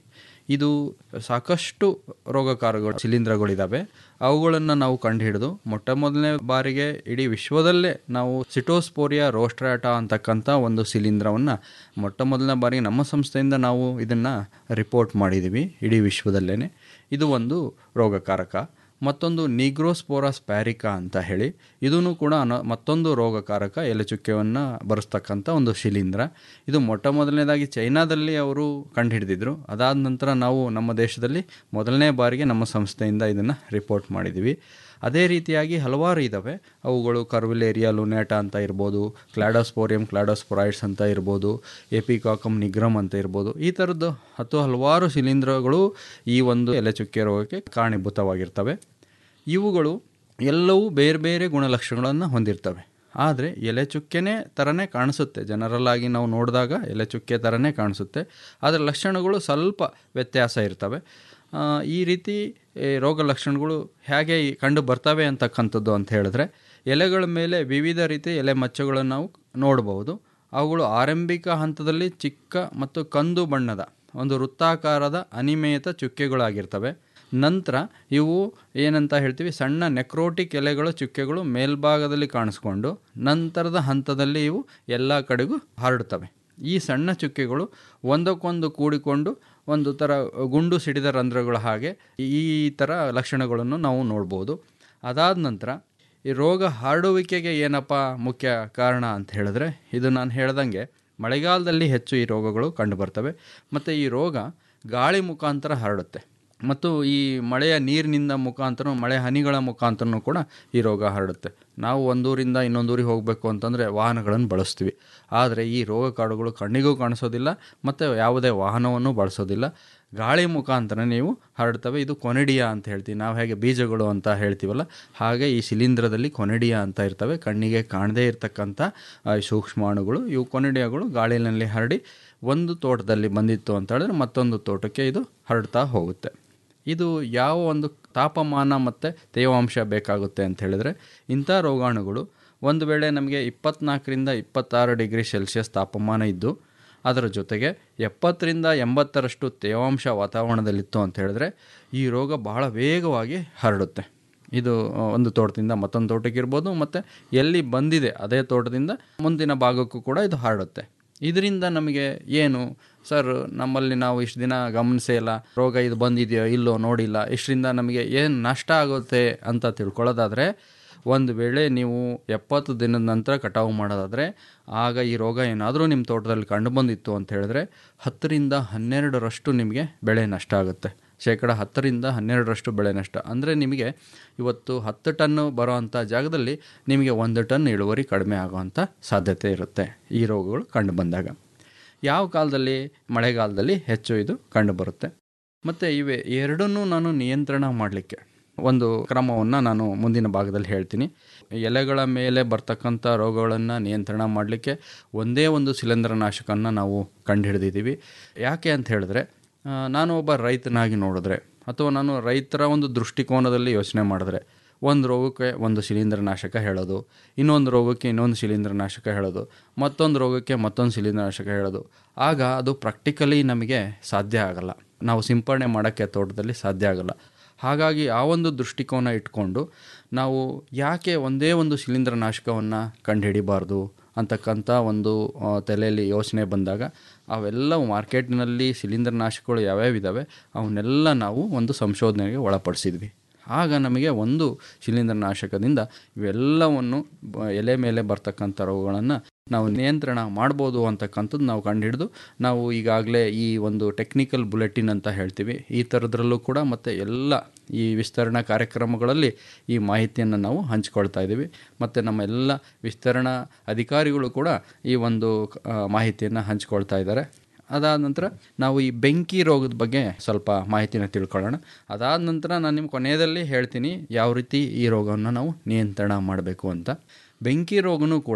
ಇದು ಸಾಕಷ್ಟು ರೋಗಕಾರಗಳು ಶಿಲೀಂಧ್ರಗಳಿದ್ದಾವೆ ಅವುಗಳನ್ನು ನಾವು ಕಂಡುಹಿಡಿದು ಮೊಟ್ಟ ಮೊದಲನೇ ಬಾರಿಗೆ ಇಡೀ ವಿಶ್ವದಲ್ಲೇ ನಾವು ಸಿಟೋಸ್ಪೋರಿಯಾ ರೋಸ್ಟ್ರಾಟಾ ಅಂತಕ್ಕಂಥ ಒಂದು ಶಿಲೀಂಧ್ರವನ್ನು ಮೊಟ್ಟ ಮೊದಲನೇ ಬಾರಿಗೆ ನಮ್ಮ ಸಂಸ್ಥೆಯಿಂದ ನಾವು ಇದನ್ನು ರಿಪೋರ್ಟ್ ಮಾಡಿದ್ದೀವಿ ಇಡೀ ವಿಶ್ವದಲ್ಲೇ ಇದು ಒಂದು ರೋಗಕಾರಕ ಮತ್ತೊಂದು ನಿಗ್ರೋಸ್ಪೋರಾಸ್ ಪ್ಯಾರಿಕಾ ಅಂತ ಹೇಳಿ ಇದೂ ಕೂಡ ಅನ- ಮತ್ತೊಂದು ರೋಗಕಾರಕ ಎಲೆಚುಕ್ಕೆಯನ್ನು ಬರೆಸ್ತಕ್ಕಂಥ ಒಂದು ಶಿಲೀಂಧ್ರ ಇದು ಮೊಟ್ಟ ಮೊದಲನೇದಾಗಿ ಚೈನಾದಲ್ಲಿ ಅವರು ಕಂಡುಹಿಡಿದಿದ್ರು ಅದಾದ ನಂತರ ನಾವು ನಮ್ಮ ದೇಶದಲ್ಲಿ ಮೊದಲನೇ ಬಾರಿಗೆ ನಮ್ಮ ಸಂಸ್ಥೆಯಿಂದ ಇದನ್ನು ರಿಪೋರ್ಟ್ ಮಾಡಿದ್ದೀವಿ ಅದೇ ರೀತಿಯಾಗಿ ಹಲವಾರು ಇದ್ದಾವೆ ಅವುಗಳು ಕರ್ವಿಲೇರಿಯಾ ಲುನೇಟಾ ಅಂತ ಇರ್ಬೋದು ಕ್ಲಾಡೋಸ್ಪೋರಿಯಂ ಕ್ಲಾಡೋಸ್ಪೊರೈಡ್ಸ್ ಅಂತ ಇರ್ಬೋದು ಎಪಿಕಾಕಮ್ ನಿಗ್ರಮ್ ಅಂತ ಇರ್ಬೋದು ಈ ಥರದ್ದು ಹತ್ತು ಹಲವಾರು ಶಿಲೀಂಧ್ರಗಳು ಈ ಒಂದು ಎಲೆಚುಕ್ಕೆ ರೋಗಕ್ಕೆ ಕಾರಣೀಭೂತವಾಗಿರ್ತವೆ ಇವುಗಳು ಎಲ್ಲವೂ ಬೇರೆ ಬೇರೆ ಗುಣಲಕ್ಷಣಗಳನ್ನು ಹೊಂದಿರ್ತವೆ ಆದರೆ ಎಲೆ ಚುಕ್ಕೆನೇ ಥರನೇ ಕಾಣಿಸುತ್ತೆ ಜನರಲ್ ಆಗಿ ನಾವು ನೋಡಿದಾಗ ಎಲೆ ಚುಕ್ಕೆ ಥರನೇ ಕಾಣಿಸುತ್ತೆ ಆದರೆ ಲಕ್ಷಣಗಳು ಸ್ವಲ್ಪ ವ್ಯತ್ಯಾಸ ಇರ್ತವೆ ಆ, ಈ ರೀತಿ ಈ ರೋಗ ಲಕ್ಷಣಗಳು ಹೇಗೆ ಈ ಕಂಡು ಬರ್ತವೆ ಅಂತಕ್ಕಂಥದ್ದು ಅಂತ ಹೇಳಿದ್ರೆ ಎಲೆಗಳ ಮೇಲೆ ವಿವಿಧ ರೀತಿ ಎಲೆ ಮಚ್ಚಗಳನ್ನು ನಾವು ನೋಡಬಹುದು ಅವುಗಳು ಆರಂಭಿಕ ಹಂತದಲ್ಲಿ ಚಿಕ್ಕ ಮತ್ತು ಕಂದು ಬಣ್ಣದ ಒಂದು ವೃತ್ತಾಕಾರದ ಅನಿಮೇತ ಚುಕ್ಕೆಗಳಾಗಿರ್ತವೆ ನಂತರ ಇವು ಏನಂತ ಹೇಳ್ತೀವಿ ಸಣ್ಣ ನೆಕ್ರೋಟಿಕ್ ಎಲೆಗಳ ಚುಕ್ಕೆಗಳು ಮೇಲ್ಭಾಗದಲ್ಲಿ ಕಾಣಿಸ್ಕೊಂಡು ನಂತರದ ಹಂತದಲ್ಲಿ ಇವು ಎಲ್ಲ ಕಡೆಗೂ ಹರಡುತ್ತವೆ ಈ ಸಣ್ಣ ಚುಕ್ಕೆಗಳು ಒಂದಕ್ಕೊಂದು ಕೂಡಿಕೊಂಡು ಒಂದು ಥರ ಗುಂಡು ಸಿಡಿದ ರಂಧ್ರಗಳ ಹಾಗೆ ಈ ಥರ ಲಕ್ಷಣಗಳನ್ನು ನಾವು ನೋಡ್ಬೋದು ಅದಾದ ನಂತರ ಈ ರೋಗ ಹರಡುವಿಕೆಗೆ ಏನಪ್ಪ ಮುಖ್ಯ ಕಾರಣ ಅಂತ ಹೇಳಿದ್ರೆ ಇದು ನಾನು ಹೇಳ್ದಂಗೆ ಮಳೆಗಾಲದಲ್ಲಿ ಹೆಚ್ಚು ಈ ರೋಗಗಳು ಕಂಡುಬರ್ತವೆ ಮತ್ತು ಈ ರೋಗ ಗಾಳಿ ಮುಖಾಂತರ ಹರಡುತ್ತೆ ಮತ್ತು ಈ ಮಳೆಯ ನೀರಿನಿಂದ ಮುಖಾಂತರ ಮಳೆ ಹನಿಗಳ ಮುಖಾಂತರನೂ ಕೂಡ ಈ ರೋಗ ಹರಡುತ್ತೆ ನಾವು ಒಂದೂರಿಂದ ಇನ್ನೊಂದೂರಿಗೆ ಹೋಗಬೇಕು ಅಂತಂದರೆ ವಾಹನಗಳನ್ನು ಬಳಸ್ತೀವಿ ಆದರೆ ಈ ರೋಗ ಕಾಡುಗಳು ಕಣ್ಣಿಗೂ ಕಾಣಿಸೋದಿಲ್ಲ ಮತ್ತು ಯಾವುದೇ ವಾಹನವನ್ನು ಬಳಸೋದಿಲ್ಲ ಗಾಳಿ ಮುಖಾಂತರ ನೀವು ಹರಡ್ತವೆ ಇದು ಕೊನೆಡಿಯಾ ಅಂತ ಹೇಳ್ತೀವಿ ನಾವು ಹೇಗೆ ಬೀಜಗಳು ಅಂತ ಹೇಳ್ತೀವಲ್ಲ ಹಾಗೆ ಈ ಶಿಲೀಂಧ್ರದಲ್ಲಿ ಕೊನೆಡಿಯಾ ಅಂತ ಇರ್ತವೆ ಕಣ್ಣಿಗೆ ಕಾಣದೇ ಇರತಕ್ಕಂಥ ಆ, ಸೂಕ್ಷ್ಮಾಣುಗಳು ಇವು ಕೊನೆಡಿಯಾಗಳು ಗಾಳಿನಲ್ಲಿ ಹರಡಿ ಒಂದು ತೋಟದಲ್ಲಿ ಬಂದಿತ್ತು ಅಂತ ಹೇಳಿದ್ರೆ ಮತ್ತೊಂದು ತೋಟಕ್ಕೆ ಇದು ಹರಡ್ತಾ ಹೋಗುತ್ತೆ ಇದು ಯಾವ ಒಂದು ತಾಪಮಾನ ಮತ್ತು ತೇವಾಂಶ ಬೇಕಾಗುತ್ತೆ ಅಂತ ಹೇಳಿದ್ರೆ ಇಂಥ ರೋಗಾಣುಗಳು ಒಂದು ವೇಳೆ ನಮಗೆ ಇಪ್ಪತ್ನಾಲ್ಕರಿಂದ ಇಪ್ಪತ್ತಾರು ಡಿಗ್ರಿ ಸೆಲ್ಸಿಯಸ್ ತಾಪಮಾನ ಇದ್ದು ಅದರ ಜೊತೆಗೆ ಎಪ್ಪತ್ತರಿಂದ ಎಂಬತ್ತರಷ್ಟು ತೇವಾಂಶ ವಾತಾವರಣದಲ್ಲಿತ್ತು ಅಂತ ಹೇಳಿದ್ರೆ ಈ ರೋಗ ಬಹಳ ವೇಗವಾಗಿ ಹರಡುತ್ತೆ ಇದು ಆ, ಒಂದು ತೋಟದಿಂದ ಮತ್ತೊಂದು ತೋಟಕ್ಕೆ ಇರ್ಬೋದು ಮತ್ತು ಎಲ್ಲಿ ಬಂದಿದೆ ಅದೇ ತೋಟದಿಂದ ಮುಂದಿನ ಭಾಗಕ್ಕೂ ಕೂಡ ಇದು ಹರಡುತ್ತೆ ಇದರಿಂದ ನಮಗೆ ಏನು ಸರ್ ನಮ್ಮಲ್ಲಿ ನಾವು ಇಷ್ಟು ದಿನ ಗಮನಿಸೇ ಇಲ್ಲ ರೋಗ ಇದು ಬಂದಿದೆಯೋ ಇಲ್ಲೋ ನೋಡಿಲ್ಲ ಇಷ್ಟರಿಂದ ನಮಗೆ ಏನು ನಷ್ಟ ಆಗುತ್ತೆ ಅಂತ ತಿಳ್ಕೊಳ್ಳೋದಾದರೆ ಒಂದು ವೇಳೆ ನೀವು ಎಪ್ಪತ್ತು ದಿನದ ನಂತರ ಕಟಾವು ಮಾಡೋದಾದರೆ ಆಗ ಈ ರೋಗ ಏನಾದರೂ ನಿಮ್ಮ ತೋಟದಲ್ಲಿ ಕಂಡು ಬಂದಿತ್ತು ಅಂತ ಹೇಳಿದ್ರೆ ಹತ್ತರಿಂದ ಹನ್ನೆರಡರಷ್ಟು ನಿಮಗೆ ಬೆಳೆ ನಷ್ಟ ಆಗುತ್ತೆ ಶೇಕಡ ಹತ್ತರಿಂದ ಹನ್ನೆರಡರಷ್ಟು ಬೆಳೆ ನಷ್ಟ ಅಂದರೆ ನಿಮಗೆ ಇವತ್ತು ಹತ್ತು ಟನ್ನು ಬರೋವಂಥ ಜಾಗದಲ್ಲಿ ನಿಮಗೆ ಒಂದು ಟನ್ ಇಳುವರಿ ಕಡಿಮೆ ಆಗೋವಂಥ ಸಾಧ್ಯತೆ ಇರುತ್ತೆ ಈ ರೋಗಗಳು ಕಂಡು ಬಂದಾಗ ಯಾವ ಕಾಲದಲ್ಲಿ ಮಳೆಗಾಲದಲ್ಲಿ ಹೆಚ್ಚು ಇದು ಕಂಡುಬರುತ್ತೆ ಮತ್ತು ಇವೆ ಎರಡನ್ನೂ ನಾನು ನಿಯಂತ್ರಣ ಮಾಡಲಿಕ್ಕೆ ಒಂದು ಕ್ರಮವನ್ನು ನಾನು ಮುಂದಿನ ಭಾಗದಲ್ಲಿ ಹೇಳ್ತೀನಿ ಎಲೆಗಳ ಮೇಲೆ ಬರ್ತಕ್ಕಂಥ ರೋಗಗಳನ್ನು ನಿಯಂತ್ರಣ ಮಾಡಲಿಕ್ಕೆ ಒಂದೇ ಒಂದು ಶಿಲೀಂಧ್ರನಾಶಕವನ್ನು ನಾವು ಕಂಡುಹಿಡಿದಿದ್ದೀವಿ ಯಾಕೆ ಅಂತ ಹೇಳಿದ್ರೆ ಆ, ನಾನು ಒಬ್ಬ ರೈತನಾಗಿ ನೋಡಿದ್ರೆ ಅಥವಾ ನಾನು ರೈತರ ಒಂದು ದೃಷ್ಟಿಕೋನದಲ್ಲಿ ಯೋಚನೆ ಮಾಡಿದ್ರೆ ಒಂದು ರೋಗಕ್ಕೆ ಒಂದು ಶಿಲೀಂಧ್ರನಾಶಕ ಹೇಳೋದು ಇನ್ನೊಂದು ರೋಗಕ್ಕೆ ಇನ್ನೊಂದು ಶಿಲೀಂಧ್ರನಾಶಕ ಹೇಳೋದು ಮತ್ತೊಂದು ರೋಗಕ್ಕೆ ಮತ್ತೊಂದು ಶಿಲೀಂಧ್ರನಾಶಕ ಹೇಳೋದು ಆಗ ಅದು ಪ್ರಾಕ್ಟಿಕಲಿ ನಮಗೆ ಸಾಧ್ಯ ಆಗಲ್ಲ ನಾವು ಸಿಂಪರಣೆ ಮಾಡೋಕ್ಕೆ ತೋಟದಲ್ಲಿ ಸಾಧ್ಯ ಆಗಲ್ಲ ಹಾಗಾಗಿ ಆ ಒಂದು ದೃಷ್ಟಿಕೋನ ಇಟ್ಕೊಂಡು ನಾವು ಯಾಕೆ ಒಂದೇ ಒಂದು ಶಿಲೀಂಧ್ರನಾಶಕವನ್ನು ಕಂಡುಹಿಡಿಬಾರ್ದು ಅಂತಕ್ಕಂಥ ಒಂದು ಆ, ತಲೆಯಲ್ಲಿ ಯೋಚನೆ ಬಂದಾಗ ಅವೆಲ್ಲವು ಮಾರ್ಕೆಟ್ನಲ್ಲಿ ಶಿಲೀಂಧ್ರನಾಶಕಗಳು ಯಾವ್ಯಾವ ಇದ್ದಾವೆ ಅವನ್ನೆಲ್ಲ ನಾವು ಒಂದು ಸಂಶೋಧನೆಗೆ ಒಳಪಡಿಸಿದ್ವಿ ಆಗ ನಮಗೆ ಒಂದು ಶಿಲೀಂಧ್ರನಾಶಕದಿಂದ ಇವೆಲ್ಲವನ್ನು ಬ- ಎಲೆ ಮೇಲೆ ಬರ್ತಕ್ಕಂಥ ರೋಗಗಳನ್ನು ನಾವು ನಿಯಂತ್ರಣ ಮಾಡ್ಬೋದು ಅಂತಕ್ಕಂಥದ್ದು ನಾವು ಕಂಡುಹಿಡಿದು ನಾವು ಈಗಾಗಲೇ ಈ ಒಂದು ಟೆಕ್ನಿಕಲ್ ಬುಲೆಟಿನ್ ಅಂತ ಹೇಳ್ತೀವಿ ಈ ಥರದ್ರಲ್ಲೂ ಕೂಡ ಮತ್ತು ಎಲ್ಲ ಈ ವಿಸ್ತರಣಾ ಕಾರ್ಯಕ್ರಮಗಳಲ್ಲಿ ಈ ಮಾಹಿತಿಯನ್ನು ನಾವು ಹಂಚ್ಕೊಳ್ತಾ ಇದ್ದೀವಿ ಮತ್ತು ನಮ್ಮ ಎಲ್ಲ ವಿಸ್ತರಣಾ ಅಧಿಕಾರಿಗಳು ಕೂಡ ಈ ಒಂದು ಆ, ಮಾಹಿತಿಯನ್ನು ಹಂಚ್ಕೊಳ್ತಾ ಇದ್ದಾರೆ ಅದಾದ ನಂತರ ನಾವು ಈ ಬೆಂಕಿ ರೋಗದ ಬಗ್ಗೆ ಸ್ವಲ್ಪ ಮಾಹಿತಿನ ತಿಳ್ಕೊಳ್ಳೋಣ ಅದಾದ ನಂತರ ನಾನು ನಿಮ್ಮ ಕೊನೆಯದಲ್ಲಿ ಹೇಳ್ತೀನಿ ಯಾವ ರೀತಿ ಈ ರೋಗವನ್ನು ನಾವು ನಿಯಂತ್ರಣ ಮಾಡಬೇಕು ಅಂತ ಬೆಂಕಿ ರೋಗನೂ ಕೂಡ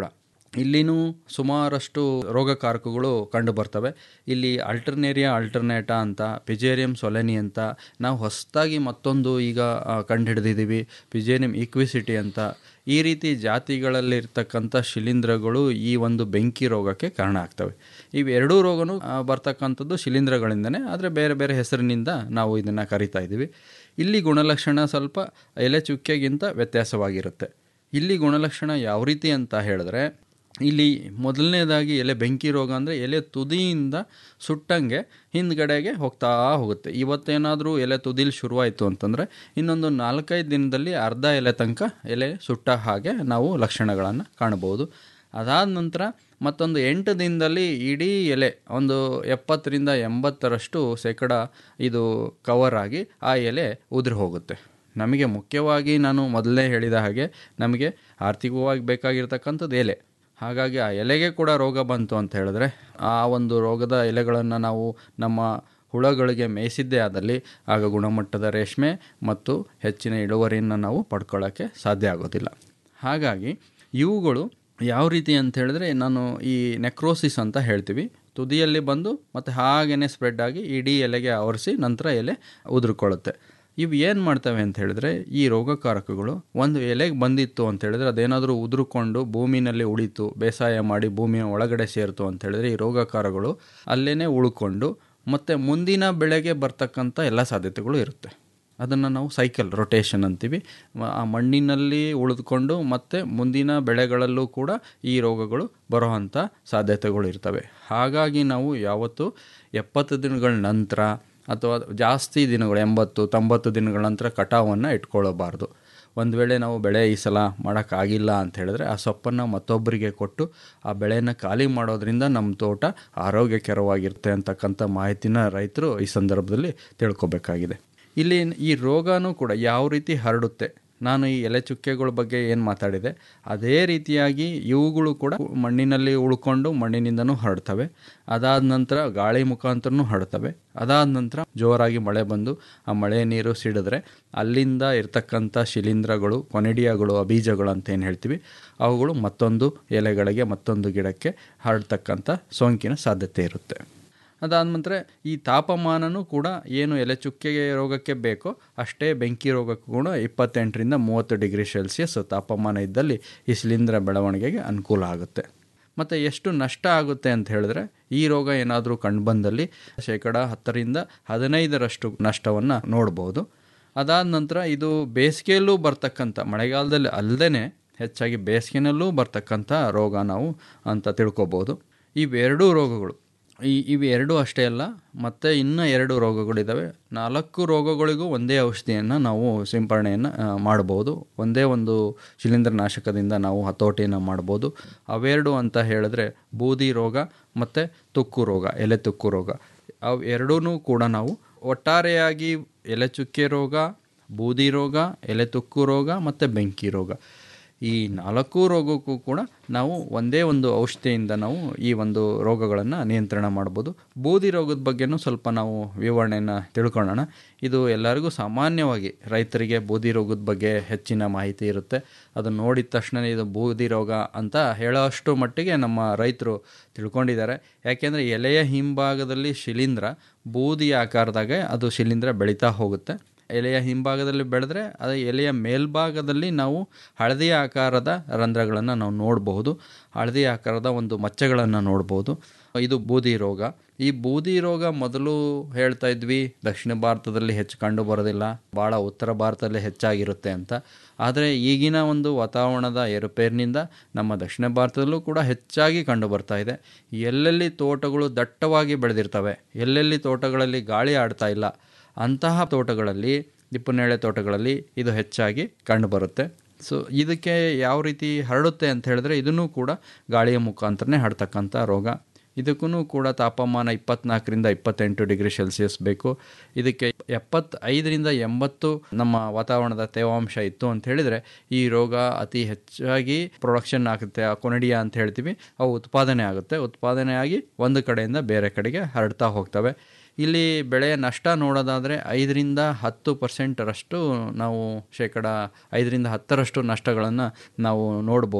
ಇಲ್ಲಿನೂ ಸುಮಾರಷ್ಟು ರೋಗಕಾರಕಗಳು ಕಂಡು ಬರ್ತವೆ ಇಲ್ಲಿ ಅಲ್ಟರ್ನೇರಿಯಾ ಅಲ್ಟರ್ನೇಟಾ ಅಂತ ಪಿಜೇರಿಯಂ ಸೊಲೆನಿ ಅಂತ ನಾವು ಹೊಸದಾಗಿ ಮತ್ತೊಂದು ಈಗ ಆ, ಕಂಡುಹಿಡಿದಿದ್ದೀವಿ ಪಿಜೇರಿಯಂ ಈಕ್ವಿಸಿಟಿ ಅಂತ ಈ ರೀತಿ ಜಾತಿಗಳಲ್ಲಿರ್ತಕ್ಕಂಥ ಶಿಲೀಂಧ್ರಗಳು ಈ ಒಂದು ಬೆಂಕಿ ರೋಗಕ್ಕೆ ಕಾರಣ ಆಗ್ತವೆ ಇವೆರಡೂ ರೋಗನೂ ಆ, ಬರ್ತಕ್ಕಂಥದ್ದು ಶಿಲೀಂಧ್ರಗಳಿಂದನೇ ಆದರೆ ಬೇರೆ ಬೇರೆ ಹೆಸರಿನಿಂದ ನಾವು ಇದನ್ನು ಕರಿತಾ ಇದ್ದೀವಿ ಇಲ್ಲಿ ಗುಣಲಕ್ಷಣ ಸ್ವಲ್ಪ ಎಲೆ ಚುಕ್ಕೆಗಿಂತ ವ್ಯತ್ಯಾಸವಾಗಿರುತ್ತೆ ಇಲ್ಲಿ ಗುಣಲಕ್ಷಣ ಯಾವ ರೀತಿ ಅಂತ ಹೇಳಿದ್ರೆ ಇಲ್ಲಿ ಮೊದಲನೇದಾಗಿ ಎಲೆ ಬೆಂಕಿ ರೋಗ ಅಂದರೆ ಎಲೆ ತುದಿಯಿಂದ ಸುಟ್ಟಂಗೆ ಹಿಂದ್ಗಡೆಗೆ ಹೋಗ್ತಾ ಹೋಗುತ್ತೆ ಇವತ್ತೇನಾದರೂ ಎಲೆ ತುದಿಲಿ ಶುರುವಾಯಿತು ಅಂತಂದರೆ ಇನ್ನೊಂದು ನಾಲ್ಕೈದು ದಿನದಲ್ಲಿ ಅರ್ಧ ಎಲೆ ತನಕ ಎಲೆ ಸುಟ್ಟ ಹಾಗೆ ನಾವು ಲಕ್ಷಣಗಳನ್ನು ಕಾಣಬಹುದು ಅದಾದ ನಂತರ ಮತ್ತೊಂದು ಎಂಟು ದಿನದಲ್ಲಿ ಇಡೀ ಎಲೆ ಒಂದು ಎಪ್ಪತ್ತರಿಂದ ಎಂಬತ್ತರಷ್ಟು ಶೇಕಡ ಇದು ಕವರ್ ಆಗಿ ಆ ಎಲೆ ಉದುರಿ ಹೋಗುತ್ತೆ ನಮಗೆ ಮುಖ್ಯವಾಗಿ ನಾನು ಮೊದಲೇ ಹೇಳಿದ ಹಾಗೆ ನಮಗೆ ಆರ್ಥಿಕವಾಗಿ ಬೇಕಾಗಿರ್ತಕ್ಕಂಥದ್ದು ಎಲೆ ಹಾಗಾಗಿ ಆ ಎಲೆಗೆ ಕೂಡ ರೋಗ ಬಂತು ಅಂತ ಹೇಳಿದ್ರೆ ಆ ಒಂದು ರೋಗದ ಎಲೆಗಳನ್ನು ನಾವು ನಮ್ಮ ಹುಳಗಳಿಗೆ ಮೇಯಿಸಿದ್ದೇ ಆದಲ್ಲಿ ಆಗ ಗುಣಮಟ್ಟದ ರೇಷ್ಮೆ ಮತ್ತು ಹೆಚ್ಚಿನ ಇಳುವರಿಯನ್ನು ನಾವು ಪಡ್ಕೊಳ್ಳೋಕ್ಕೆ ಸಾಧ್ಯ ಆಗೋದಿಲ್ಲ ಹಾಗಾಗಿ ಇವುಗಳು ಯಾವ ರೀತಿ ಅಂತ ಹೇಳಿದ್ರೆ ನಾನು ಈ ನೆಕ್ರೋಸಿಸ್ ಅಂತ ಹೇಳ್ತೀವಿ ತುದಿಯಲ್ಲಿ ಬಂದು ಮತ್ತು ಹಾಗೇನೆ ಸ್ಪ್ರೆಡ್ ಆಗಿ ಇಡೀ ಎಲೆಗೆ ಆವರಿಸಿ ನಂತರ ಎಲೆ ಉದುರ್ಕೊಳ್ಳುತ್ತೆ ಇವು ಏನು ಮಾಡ್ತವೆ ಅಂತ ಹೇಳಿದ್ರೆ ಈ ರೋಗಕಾರಕಗಳು ಒಂದು ಎಲೆಗೆ ಬಂದಿತ್ತು ಅಂತ ಹೇಳಿದ್ರೆ ಅದೇನಾದರೂ ಉದುರುಕೊಂಡು ಭೂಮಿನಲ್ಲಿ ಉಳಿತು ಬೇಸಾಯ ಮಾಡಿ ಭೂಮಿಯ ಒಳಗಡೆ ಸೇರಿತು ಅಂತ ಹೇಳಿದ್ರೆ ಈ ರೋಗಕಾರಗಳು ಅಲ್ಲೇ ಉಳ್ಕೊಂಡು ಮತ್ತು ಮುಂದಿನ ಬೆಳೆಗೆ ಬರ್ತಕ್ಕಂಥ ಎಲ್ಲ ಸಾಧ್ಯತೆಗಳು ಇರುತ್ತೆ ಅದನ್ನು ನಾವು ಸೈಕಲ್ ರೊಟೇಷನ್ ಅಂತೀವಿ ಮ- ಆ ಮಣ್ಣಿನಲ್ಲಿ ಉಳಿದುಕೊಂಡು ಮತ್ತು ಮುಂದಿನ ಬೆಳೆಗಳಲ್ಲೂ ಕೂಡ ಈ ರೋಗಗಳು ಬರೋವಂಥ ಸಾಧ್ಯತೆಗಳು ಇರ್ತವೆ ಹಾಗಾಗಿ ನಾವು ಯಾವತ್ತೂ ಎಪ್ಪತ್ತು ದಿನಗಳ ನಂತರ ಅಥವಾ ಜಾಸ್ತಿ ದಿನಗಳು ಎಂಬತ್ತು ತೊಂಬತ್ತು ದಿನಗಳ ನಂತರ ಕಟಾವನ್ನು ಇಟ್ಕೊಳ್ಳಬಾರ್ದು ಒಂದು ವೇಳೆ ನಾವು ಬೆಳೆ ಈ ಸಲ ಮಾಡೋಕ್ಕಾಗಿಲ್ಲ ಅಂತ ಹೇಳಿದ್ರೆ ಆ ಸೊಪ್ಪನ್ನು ಮತ್ತೊಬ್ಬರಿಗೆ ಕೊಟ್ಟು ಆ ಬೆಳೆಯನ್ನು ಖಾಲಿ ಮಾಡೋದ್ರಿಂದ ನಮ್ಮ ತೋಟ ಆರೋಗ್ಯಕರವಾಗಿರುತ್ತೆ ಅಂತಕ್ಕಂಥ ಮಾಹಿತಿನ ರೈತರು ಈ ಸಂದರ್ಭದಲ್ಲಿ ತಿಳ್ಕೊಬೇಕಾಗಿದೆ ಇಲ್ಲಿ ಈ ರೋಗನೂ ಕೂಡ ಯಾವ ರೀತಿ ಹರಡುತ್ತೆ ನಾನು ಈ ಎಲೆ ಚುಕ್ಕೆಗಳ ಬಗ್ಗೆ ಏನು ಮಾತಾಡಿದೆ ಅದೇ ರೀತಿಯಾಗಿ ಇವುಗಳು ಕೂಡ ಮಣ್ಣಿನಲ್ಲಿ ಉಳ್ಕೊಂಡು ಮಣ್ಣಿನಿಂದನೂ ಹರಡ್ತವೆ ಅದಾದ ನಂತರ ಗಾಳಿ ಮುಖಾಂತರನೂ ಹರಡ್ತವೆ ಅದಾದ ನಂತರ ಜೋರಾಗಿ ಮಳೆ ಬಂದು ಆ ಮಳೆ ನೀರು ಸಿಡಿದ್ರೆ ಅಲ್ಲಿಂದ ಇರ್ತಕ್ಕಂಥ ಶಿಲೀಂಧ್ರಗಳು ಕೊನೆಡಿಯಾಗಳು ಅಬೀಜಗಳು ಅಂತ ಏನು ಹೇಳ್ತೀವಿ ಅವುಗಳು ಮತ್ತೊಂದು ಎಲೆಗಳಿಗೆ ಮತ್ತೊಂದು ಗಿಡಕ್ಕೆ ಹರಡ್ತಕ್ಕಂಥ ಸೋಂಕಿನ ಸಾಧ್ಯತೆ ಇರುತ್ತೆ ಅದಾದ ನಂತರ ಈ ತಾಪಮಾನನೂ ಕೂಡ ಏನು ಎಲೆ ಚುಕ್ಕೆಗೆ ರೋಗಕ್ಕೆ ಬೇಕೋ ಅಷ್ಟೇ ಬೆಂಕಿ ರೋಗಕ್ಕೂ ಕೂಡ ಇಪ್ಪತ್ತೆಂಟರಿಂದ ಮೂವತ್ತು ಡಿಗ್ರಿ ಸೆಲ್ಸಿಯಸ್ ತಾಪಮಾನ ಇದ್ದಲ್ಲಿ ಈ ಶಿಲೀಂಧ್ರ ಬೆಳವಣಿಗೆಗೆ ಅನುಕೂಲ ಆಗುತ್ತೆ ಮತ್ತು ಎಷ್ಟು ನಷ್ಟ ಆಗುತ್ತೆ ಅಂತ ಹೇಳಿದ್ರೆ ಈ ರೋಗ ಏನಾದರೂ ಕಂಡುಬಂದಲ್ಲಿ ಶೇಕಡ ಹತ್ತರಿಂದ ಹದಿನೈದರಷ್ಟು ನಷ್ಟವನ್ನು ನೋಡ್ಬೋದು ಅದಾದ ನಂತರ ಇದು ಬೇಸಿಗೆಯಲ್ಲೂ ಬರ್ತಕ್ಕಂಥ ಮಳೆಗಾಲದಲ್ಲಿ ಅಲ್ಲದೆ ಹೆಚ್ಚಾಗಿ ಬೇಸಿಗೆನಲ್ಲೂ ಬರ್ತಕ್ಕಂಥ ರೋಗ ನಾವು ಅಂತ ತಿಳ್ಕೊಬೋದು ಇವೆರಡೂ ರೋಗಗಳು ಈ ಇವೆರಡೂ ಅಷ್ಟೇ ಅಲ್ಲ ಮತ್ತು ಇನ್ನೂ ಎರಡು ರೋಗಗಳಿದ್ದಾವೆ ನಾಲ್ಕು ರೋಗಗಳಿಗೂ ಒಂದೇ ಔಷಧಿಯನ್ನು ನಾವು ಸಿಂಪರಣೆಯನ್ನು ಆ, ಮಾಡ್ಬೋದು ಒಂದೇ ಒಂದು ಶಿಲೀಂಧ್ರನಾಶಕದಿಂದ ನಾವು ಹತೋಟಿಯನ್ನು ಮಾಡ್ಬೋದು ಅವೆರಡು ಅಂತ ಹೇಳಿದ್ರೆ ಬೂದಿ ರೋಗ ಮತ್ತು ತುಕ್ಕು ರೋಗ ಎಲೆ ತುಕ್ಕು ರೋಗ ಅವು ಎರಡೂ ಕೂಡ ನಾವು ಒಟ್ಟಾರೆಯಾಗಿ ಎಲೆ ಚುಕ್ಕೆ ರೋಗ ಬೂದಿ ರೋಗ ಎಲೆ ತುಕ್ಕು ರೋಗ ಮತ್ತು ಬೆಂಕಿ ರೋಗ ಈ ನಾಲ್ಕು ರೋಗಕ್ಕೂ ಕೂಡ ನಾವು ಒಂದೇ ಒಂದು ಔಷಧಿಯಿಂದ ನಾವು ಈ ಒಂದು ರೋಗಗಳನ್ನು ನಿಯಂತ್ರಣ ಮಾಡ್ಬೋದು ಬೂದಿ ರೋಗದ ಬಗ್ಗೆನೂ ಸ್ವಲ್ಪ ನಾವು ವಿವರಣೆಯನ್ನು ತಿಳ್ಕೊಳ್ಳೋಣ ಇದು ಎಲ್ಲರಿಗೂ ಸಾಮಾನ್ಯವಾಗಿ ರೈತರಿಗೆ ಬೂದಿ ರೋಗದ ಬಗ್ಗೆ ಹೆಚ್ಚಿನ ಮಾಹಿತಿ ಇರುತ್ತೆ ಅದನ್ನು ನೋಡಿದ ತಕ್ಷಣ ಇದು ಬೂದಿ ರೋಗ ಅಂತ ಹೇಳೋಷ್ಟು ಮಟ್ಟಿಗೆ ನಮ್ಮ ರೈತರು ತಿಳ್ಕೊಂಡಿದ್ದಾರೆ ಯಾಕೆಂದರೆ ಎಲೆಯ ಹಿಂಭಾಗದಲ್ಲಿ ಶಿಲೀಂಧ್ರ ಬೂದಿ ಆಕಾರದಾಗೆ ಅದು ಶಿಲೀಂಧ್ರ ಬೆಳೀತಾ ಹೋಗುತ್ತೆ ಎಲೆಯ ಹಿಂಭಾಗದಲ್ಲಿ ಬೆಳೆದ್ರೆ ಅದು ಎಲೆಯ ಮೇಲ್ಭಾಗದಲ್ಲಿ ನಾವು ಹಳದಿ ಆಕಾರದ ರಂಧ್ರಗಳನ್ನು ನಾವು ನೋಡಬಹುದು ಹಳದಿ ಆಕಾರದ ಒಂದು ಮಚ್ಚೆಗಳನ್ನು ನೋಡ್ಬೋದು ಇದು ಬೂದಿ ರೋಗ ಈ ಬೂದಿ ರೋಗ ಮೊದಲು ಹೇಳ್ತಾ ಇದ್ವಿ ದಕ್ಷಿಣ ಭಾರತದಲ್ಲಿ ಹೆಚ್ಚು ಕಂಡು ಬರೋದಿಲ್ಲ ಭಾಳ ಉತ್ತರ ಭಾರತದಲ್ಲಿ ಹೆಚ್ಚಾಗಿರುತ್ತೆ ಅಂತ ಆದರೆ ಈಗಿನ ಒಂದು ವಾತಾವರಣದ ಏರುಪೇರಿನಿಂದ ನಮ್ಮ ದಕ್ಷಿಣ ಭಾರತದಲ್ಲೂ ಕೂಡ ಹೆಚ್ಚಾಗಿ ಕಂಡು ಬರ್ತಾ ಇದೆ ಎಲ್ಲೆಲ್ಲಿ ತೋಟಗಳು ದಟ್ಟವಾಗಿ ಬೆಳೆದಿರ್ತವೆ ಎಲ್ಲೆಲ್ಲಿ ತೋಟಗಳಲ್ಲಿ ಗಾಳಿ ಆಡ್ತಾ ಇಲ್ಲ ಅಂತಹ ತೋಟಗಳಲ್ಲಿ ದಿಪ್ಪನೇಳೆ ತೋಟಗಳಲ್ಲಿ ಇದು ಹೆಚ್ಚಾಗಿ ಕಂಡುಬರುತ್ತೆ ಸೊ ಇದಕ್ಕೆ ಯಾವ ರೀತಿ ಹರಡುತ್ತೆ ಅಂತ ಹೇಳಿದ್ರೆ ಇದನ್ನು ಕೂಡ ಗಾಳಿಯ ಮುಖಾಂತರನೇ ಹರಡ್ತಕ್ಕಂಥ ರೋಗ ಇದಕ್ಕೂ ಕೂಡ ತಾಪಮಾನ ಇಪ್ಪತ್ನಾಲ್ಕರಿಂದ ಇಪ್ಪತ್ತೆಂಟು ಡಿಗ್ರಿ ಸೆಲ್ಸಿಯಸ್ ಬೇಕು ಇದಕ್ಕೆ ಎಪ್ಪತ್ತೈದರಿಂದ ಎಂಬತ್ತು ನಮ್ಮ ವಾತಾವರಣದ ತೇವಾಂಶ ಇತ್ತು ಅಂತ ಹೇಳಿದರೆ ಈ ರೋಗ ಅತಿ ಹೆಚ್ಚಾಗಿ ಪ್ರೊಡಕ್ಷನ್ ಆಗುತ್ತೆ ಆ ಕೊನಡಿಯಾ ಅಂತ ಹೇಳ್ತೀವಿ ಅವು ಉತ್ಪಾದನೆ ಆಗುತ್ತೆ ಉತ್ಪಾದನೆ ಆಗಿ ಒಂದು ಕಡೆಯಿಂದ ಬೇರೆ ಕಡೆಗೆ ಹರಡ್ತಾ ಹೋಗ್ತವೆ ಇಲ್ಲಿ ಬೆಳೆಯ ನಷ್ಟ ನೋಡೋದಾದರೆ ಐದರಿಂದ ಹತ್ತು ಪರ್ಸೆಂಟರಷ್ಟು ನಾವು ಶೇಕಡ ಐದರಿಂದ ಹತ್ತರಷ್ಟು ನಷ್ಟಗಳನ್ನು ನಾವು ನೋಡ್ಬೋದು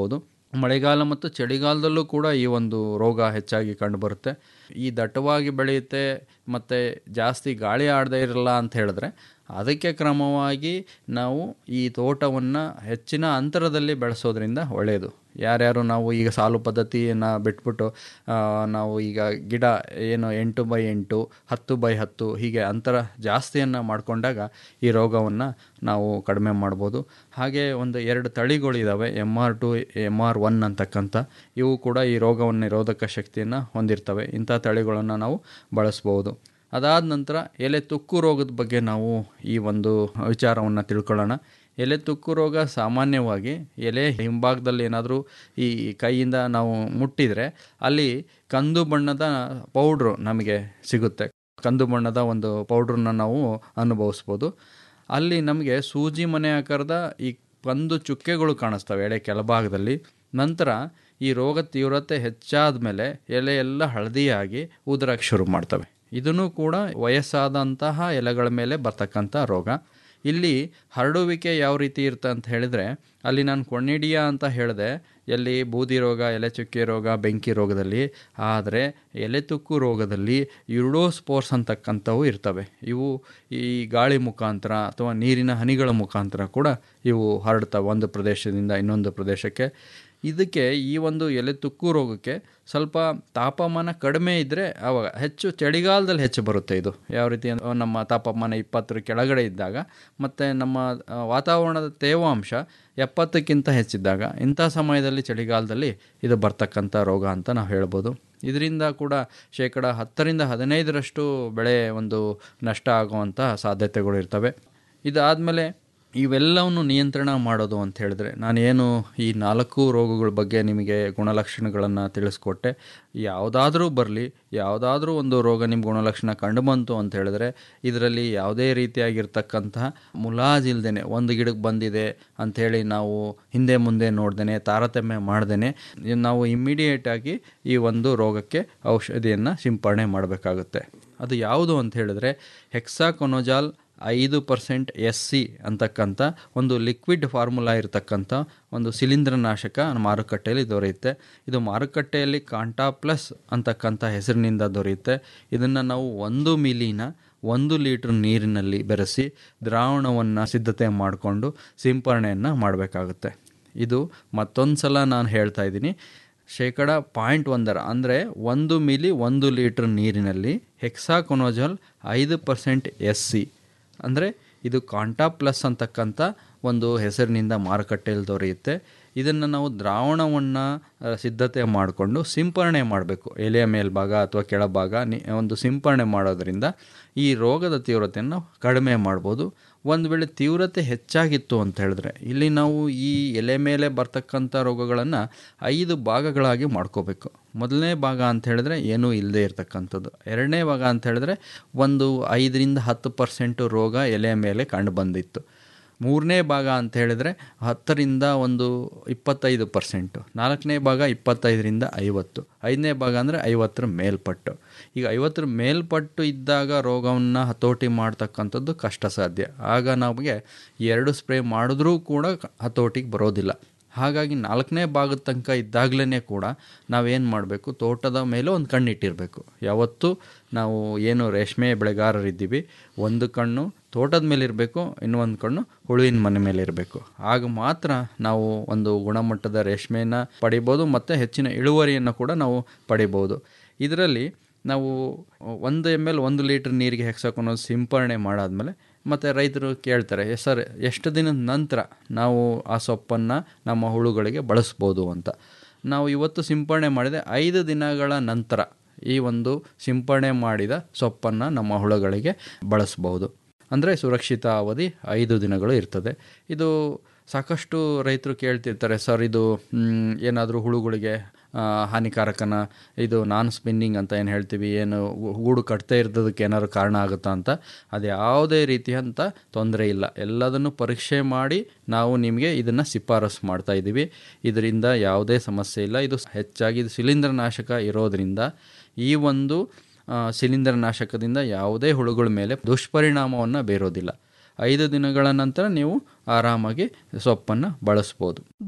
ಮಳೆಗಾಲ ಮತ್ತು ಚಳಿಗಾಲದಲ್ಲೂ ಕೂಡ ಈ ಒಂದು ರೋಗ ಹೆಚ್ಚಾಗಿ ಕಂಡುಬರುತ್ತೆ ಈ ದಟ್ಟವಾಗಿ ಬೆಳೆಯುತ್ತೆ ಮತ್ತು ಜಾಸ್ತಿ ಗಾಳಿ ಆಡದೇ ಇರಲ್ಲ ಅಂತ ಹೇಳಿದ್ರೆ ಅದಕ್ಕೆ ಕ್ರಮವಾಗಿ ನಾವು ಈ ತೋಟವನ್ನು ಹೆಚ್ಚಿನ ಅಂತರದಲ್ಲಿ ಬೆಳೆಸೋದ್ರಿಂದ ಒಳ್ಳೆಯದು ಯಾರ್ಯಾರು ನಾವು ಈಗ ಸಾಲು ಪದ್ಧತಿಯನ್ನು ಬಿಟ್ಬಿಟ್ಟು ಆ, ನಾವು ಈಗ ಗಿಡ ಏನು ಎಂಟು ಬೈ ಎಂಟು ಹತ್ತು ಬೈ ಹತ್ತು ಹೀಗೆ ಅಂತರ ಜಾಸ್ತಿಯನ್ನು ಮಾಡಿಕೊಂಡಾಗ ಈ ರೋಗವನ್ನು ನಾವು ಕಡಿಮೆ ಮಾಡ್ಬೋದು ಹಾಗೆ ಒಂದು ಎರಡು ತಳಿಗಳಿದ್ದಾವೆ M R two M R one ಅಂತಕ್ಕಂಥ ಇವು ಕೂಡ ಈ ರೋಗವನ್ನು ನಿರೋಧಕ ಶಕ್ತಿಯನ್ನು ಹೊಂದಿರ್ತವೆ ಇಂಥ ತಳಿಗಳನ್ನು ನಾವು ಬಳಸ್ಬೋದು ಅದಾದ ನಂತರ ಎಲೆ ತುಕ್ಕು ರೋಗದ ಬಗ್ಗೆ ನಾವು ಈ ಒಂದು ವಿಚಾರವನ್ನು ತಿಳ್ಕೊಳ್ಳೋಣ ಎಲೆ ತುಕ್ಕು ರೋಗ ಸಾಮಾನ್ಯವಾಗಿ ಎಲೆ ಹಿಂಭಾಗದಲ್ಲಿ ಏನಾದರೂ ಈ ಕೈಯಿಂದ ನಾವು ಮುಟ್ಟಿದರೆ ಅಲ್ಲಿ ಕಂದು ಬಣ್ಣದ ಪೌಡ್ರು ನಮಗೆ ಸಿಗುತ್ತೆ ಕಂದು ಬಣ್ಣದ ಒಂದು ಪೌಡ್ರನ್ನ ನಾವು ಅನುಭವಿಸ್ಬೋದು ಅಲ್ಲಿ ನಮಗೆ ಸೂಜಿ ಮನೆ ಆಕಾರದ ಈ ಕಂದು ಚುಕ್ಕೆಗಳು ಕಾಣಿಸ್ತವೆ ಎಳೆ ಕೆಳಭಾಗದಲ್ಲಿ ನಂತರ ಈ ರೋಗ ತೀವ್ರತೆ ಹೆಚ್ಚಾದ ಮೇಲೆ ಎಲೆ ಎಲ್ಲ ಹಳದಿಯಾಗಿ ಉದುರಕ್ಕೆ ಶುರು ಮಾಡ್ತವೆ ಇದನ್ನು ಕೂಡ ವಯಸ್ಸಾದಂತಹ ಎಲೆಗಳ ಮೇಲೆ ಬರ್ತಕ್ಕಂಥ ರೋಗ ಇಲ್ಲಿ ಹರಡುವಿಕೆ ಯಾವ ರೀತಿ ಇರುತ್ತೆ ಅಂತ ಹೇಳಿದರೆ ಅಲ್ಲಿ ನಾನು ಕೊಣಿಡಿಯಾ ಅಂತ ಹೇಳಿದೆ ಎಲ್ಲಿ ಬೂದಿ ರೋಗ ಎಲೆ ಚುಕ್ಕೆ ರೋಗ ಬೆಂಕಿ ರೋಗದಲ್ಲಿ ಆದರೆ ಎಲೆ ತುಕ್ಕು ರೋಗದಲ್ಲಿ ಯುರೋಸ್ಪೋರ್ಸ್ ಅಂತಕ್ಕಂಥವು ಇರ್ತವೆ ಇವು ಈ ಗಾಳಿ ಮುಖಾಂತರ ಅಥವಾ ನೀರಿನ ಹನಿಗಳ ಮುಖಾಂತರ ಕೂಡ ಇವು ಹರಡ್ತವೆ ಒಂದು ಪ್ರದೇಶದಿಂದ ಇನ್ನೊಂದು ಪ್ರದೇಶಕ್ಕೆ ಇದಕ್ಕೆ ಈ ಒಂದು ಎಲೆ ತುಕ್ಕು ರೋಗಕ್ಕೆ ಸ್ವಲ್ಪ ತಾಪಮಾನ ಕಡಿಮೆ ಇದ್ದರೆ ಆವಾಗ ಹೆಚ್ಚು ಚಳಿಗಾಲದಲ್ಲಿ ಹೆಚ್ಚು ಬರುತ್ತೆ ಇದು ಯಾವ ರೀತಿ ಅಂದ್ರೆ ನಮ್ಮ ತಾಪಮಾನ ಇಪ್ಪತ್ತರ ಕೆಳಗಡೆ ಇದ್ದಾಗ ಮತ್ತು ನಮ್ಮ ಆ, ವಾತಾವರಣದ ತೇವಾಂಶ ಎಪ್ಪತ್ತಕ್ಕಿಂತ ಹೆಚ್ಚಿದ್ದಾಗ ಇಂಥ ಸಮಯದಲ್ಲಿ ಚಳಿಗಾಲದಲ್ಲಿ ಇದು ಬರ್ತಕ್ಕಂಥ ರೋಗ ಅಂತ ನಾವು ಹೇಳ್ಬೋದು ಇದರಿಂದ ಕೂಡ ಶೇಕಡ ಹತ್ತರಿಂದ ಹದಿನೈದರಷ್ಟು ಬೆಳೆ ಒಂದು ನಷ್ಟ ಆಗುವಂಥ ಸಾಧ್ಯತೆಗಳು ಇರ್ತವೆ ಇದಾದಮೇಲೆ ಇವೆಲ್ಲವನ್ನು ನಿಯಂತ್ರಣ ಮಾಡೋದು ಅಂತ ಹೇಳಿದ್ರೆ ನಾನೇನು ಈ ನಾಲ್ಕು ರೋಗಗಳ ಬಗ್ಗೆ ನಿಮಗೆ ಗುಣಲಕ್ಷಣಗಳನ್ನು ತಿಳಿಸ್ಕೊಟ್ಟೆ ಯಾವುದಾದ್ರೂ ಬರಲಿ ಯಾವುದಾದ್ರೂ ಒಂದು ರೋಗ ನಿಮ್ಮ ಗುಣಲಕ್ಷಣ ಕಂಡುಬಂತು ಅಂತ ಹೇಳಿದ್ರೆ ಇದರಲ್ಲಿ ಯಾವುದೇ ರೀತಿಯಾಗಿರ್ತಕ್ಕಂತಹ ಮುಲಾಜಿಲ್ದೇನೆ ಒಂದು ಗಿಡಕ್ಕೆ ಬಂದಿದೆ ಅಂಥೇಳಿ ನಾವು ಹಿಂದೆ ಮುಂದೆ ನೋಡ್ದೇನೆ ತಾರತಮ್ಯ ಮಾಡ್ದೇನೆ ನಾವು ಇಮ್ಮಿಡಿಯೇಟಾಗಿ ಈ ಒಂದು ರೋಗಕ್ಕೆ ಔಷಧಿಯನ್ನು ಸಿಂಪಡಣೆ ಮಾಡಬೇಕಾಗುತ್ತೆ ಅದು ಯಾವುದು ಅಂತ ಹೇಳಿದ್ರೆ ಹೆಕ್ಸಾಕೊನೋಜಾಲ್ ಐದು ಪರ್ಸೆಂಟ್ ಎಸ್ ಸಿ ಅಂತಕ್ಕಂಥ ಒಂದು ಲಿಕ್ವಿಡ್ ಫಾರ್ಮುಲಾ ಇರತಕ್ಕಂಥ ಒಂದು ಶಿಲೀಂಧ್ರನಾಶಕ ಮಾರುಕಟ್ಟೆಯಲ್ಲಿ ದೊರೆಯುತ್ತೆ ಇದು ಮಾರುಕಟ್ಟೆಯಲ್ಲಿ ಕಾಂಟಾ ಪ್ಲಸ್ ಅಂತಕ್ಕಂಥ ಹೆಸರಿನಿಂದ ದೊರೆಯುತ್ತೆ ಇದನ್ನು ನಾವು ಒಂದು ಮಿಲಿನ ಒಂದು ಲೀಟ್ರ್ ನೀರಿನಲ್ಲಿ ಬೆರೆಸಿ ದ್ರಾವಣವನ್ನು ಸಿದ್ಧತೆ ಮಾಡಿಕೊಂಡು ಸಿಂಪರಣೆಯನ್ನು ಮಾಡಬೇಕಾಗುತ್ತೆ ಇದು ಮತ್ತೊಂದು ಸಲ ನಾನು ಹೇಳ್ತಾ ಇದ್ದೀನಿ ಶೇಕಡ ಪಾಯಿಂಟ್ ಒಂದರ ಅಂದರೆ ಒಂದು ಮಿಲಿ ಒಂದು ಲೀಟ್ರ್ ನೀರಿನಲ್ಲಿ ಹೆಕ್ಸಾಕೊನೋಜಲ್ ಐದು ಪರ್ಸೆಂಟ್ ಎಸ್ ಸಿ ಅಂದರೆ ಇದು ಕಾಂಟಾ ಪ್ಲಸ್ ಅಂತಕ್ಕಂಥ ಒಂದು ಹೆಸರಿನಿಂದ ಮಾರುಕಟ್ಟೆಯಲ್ಲಿ ದೊರೆಯುತ್ತೆ ಇದನ್ನು ನಾವು ದ್ರಾವಣವನ್ನು ಸಿದ್ಧತೆ ಮಾಡಿಕೊಂಡು ಸಿಂಪರಣೆ ಮಾಡಬೇಕು ಎಲೆಯ ಮೇಲ್ಭಾಗ ಅಥವಾ ಕೆಳಭಾಗ ನಿ ಒಂದು ಸಿಂಪರಣೆ ಮಾಡೋದರಿಂದ ಈ ರೋಗದ ತೀವ್ರತೆಯನ್ನು ಕಡಿಮೆ ಮಾಡ್ಬೋದು ಒಂದು ವೇಳೆ ತೀವ್ರತೆ ಹೆಚ್ಚಾಗಿತ್ತು ಅಂತ ಹೇಳಿದ್ರೆ ಇಲ್ಲಿ ನಾವು ಈ ಎಲೆ ಮೇಲೆ ಬರ್ತಕ್ಕಂಥ ರೋಗಗಳನ್ನು ಐದು ಭಾಗಗಳಾಗಿ ಮಾಡ್ಕೋಬೇಕು ಮೊದಲನೇ ಭಾಗ ಅಂತ ಹೇಳಿದ್ರೆ ಏನೂ ಇಲ್ಲದೆ ಇರತಕ್ಕಂಥದ್ದು ಎರಡನೇ ಭಾಗ ಅಂತ ಹೇಳಿದ್ರೆ ಒಂದು ಐದರಿಂದ ಹತ್ತು ಪರ್ಸೆಂಟು ರೋಗ ಎಲೆಯ ಮೇಲೆ ಕಂಡು ಬಂದಿತ್ತು ಮೂರನೇ ಭಾಗ ಅಂತ ಹೇಳಿದರೆ ಹತ್ತರಿಂದ ಒಂದು ಇಪ್ಪತ್ತೈದು ಪರ್ಸೆಂಟು ನಾಲ್ಕನೇ ಭಾಗ ಇಪ್ಪತ್ತೈದರಿಂದ ಐವತ್ತು ಐದನೇ ಭಾಗ ಅಂದರೆ ಐವತ್ತರ ಮೇಲ್ಪಟ್ಟು ಈಗ ಐವತ್ತರ ಮೇಲ್ಪಟ್ಟು ಇದ್ದಾಗ ರೋಗವನ್ನು ಹತೋಟಿ ಮಾಡ್ತಕ್ಕಂಥದ್ದು ಕಷ್ಟ ಸಾಧ್ಯ ಆಗ ನಮಗೆ ಎರಡು ಸ್ಪ್ರೇ ಮಾಡಿದ್ರೂ ಕೂಡ ಹತೋಟಿಗೆ ಬರೋದಿಲ್ಲ ಹಾಗಾಗಿ ನಾಲ್ಕನೇ ಭಾಗದ ತನಕ ಇದ್ದಾಗಲೇ ಕೂಡ ನಾವೇನು ಮಾಡಬೇಕು ತೋಟದ ಮೇಲೆ ಒಂದು ಕಣ್ಣಿಟ್ಟಿರಬೇಕು ಯಾವತ್ತೂ ನಾವು ಏನು ರೇಷ್ಮೆ ಬೆಳೆಗಾರರಿದ್ದೀವಿ ಒಂದು ಕಣ್ಣು ತೋಟದ ಮೇಲೆ ಇರಬೇಕು ಇನ್ನೊಂದು ಕಣ್ಣು ಹುಳುವಿನ ಮನೆ ಮೇಲೆ ಇರಬೇಕು ಆಗ ಮಾತ್ರ ನಾವು ಒಂದು ಗುಣಮಟ್ಟದ ರೇಷ್ಮೆಯನ್ನು ಪಡಿಬೋದು ಮತ್ತು ಹೆಚ್ಚಿನ ಇಳುವರಿಯನ್ನು ಕೂಡ ನಾವು ಪಡಿಬೋದು ಇದರಲ್ಲಿ ನಾವು ಒಂದು ಎಮ್ ಎಲ್ ಒಂದು ಲೀಟ್ರ್ ನೀರಿಗೆ ಹೆಕ್ಸಾಕೊಂಡು ಸಿಂಪರಣೆ ಮಾಡಾದ್ಮೇಲೆ ಮತ್ತು ರೈತರು ಕೇಳ್ತಾರೆ "ಎ ಸರ್ ಎಷ್ಟು ದಿನದ ನಂತರ ನಾವು ಆ ಸೊಪ್ಪನ್ನು ನಮ್ಮ ಹುಳುಗಳಿಗೆ ಬಳಸ್ಬೋದು ಅಂತ ನಾವು ಇವತ್ತು ಸಿಂಪರಣೆ ಮಾಡಿದೆ ಐದು ದಿನಗಳ ನಂತರ ಈ ಒಂದು ಸಿಂಪರಣೆ ಮಾಡಿದ ಸೊಪ್ಪನ್ನು ನಮ್ಮ ಹುಳುಗಳಿಗೆ ಬಳಸ್ಬೋದು ಅಂದರೆ ಸುರಕ್ಷಿತ ಅವಧಿ ಐದು ದಿನಗಳು ಇರ್ತದೆ ಇದು ಸಾಕಷ್ಟು ರೈತರು ಕೇಳ್ತಿರ್ತಾರೆ ಸರ್ ಇದು ಏನಾದರೂ ಹುಳುಗಳಿಗೆ ಆ, ಹಾನಿಕಾರಕನ ಇದು ನಾನ್ ಸ್ಪಿನ್ನಿಂಗ್ ಅಂತ ಏನು ಹೇಳ್ತೀವಿ ಏನು ಗೂಡು ಕಟ್ತೇ ಇರೋದಕ್ಕೆ ಏನಾದ್ರು ಕಾರಣ ಆಗುತ್ತಾ ಅಂತ ಅದು ಯಾವುದೇ ರೀತಿಯಂಥ ತೊಂದರೆ ಇಲ್ಲ ಎಲ್ಲದನ್ನು ಪರೀಕ್ಷೆ ಮಾಡಿ ನಾವು ನಿಮಗೆ ಇದನ್ನು ಶಿಫಾರಸು ಮಾಡ್ತಾ ಇದ್ದೀವಿ ಇದರಿಂದ ಯಾವುದೇ ಸಮಸ್ಯೆ ಇಲ್ಲ ಇದು ಹೆಚ್ಚಾಗಿ ಇದು ಶಿಲೀಂಧ್ರನಾಶಕ ಇರೋದರಿಂದ ಈ ಒಂದು ಆ, ಶಿಲೀಂಧ್ರನಾಶಕದಿಂದ ಯಾವುದೇ ಹುಳುಗಳ ಮೇಲೆ ದುಷ್ಪರಿಣಾಮವನ್ನು ಬೀರೋದಿಲ್ಲ ಐದು ದಿನಗಳ ನಂತರ ನೀವು ಆರಾಮಾಗಿ ಸೊಪ್ಪನ್ನು ಬಳಸ್ಬೋದು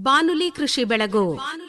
ಬಾನುಲಿ ಕೃಷಿ ಬೆಳಗು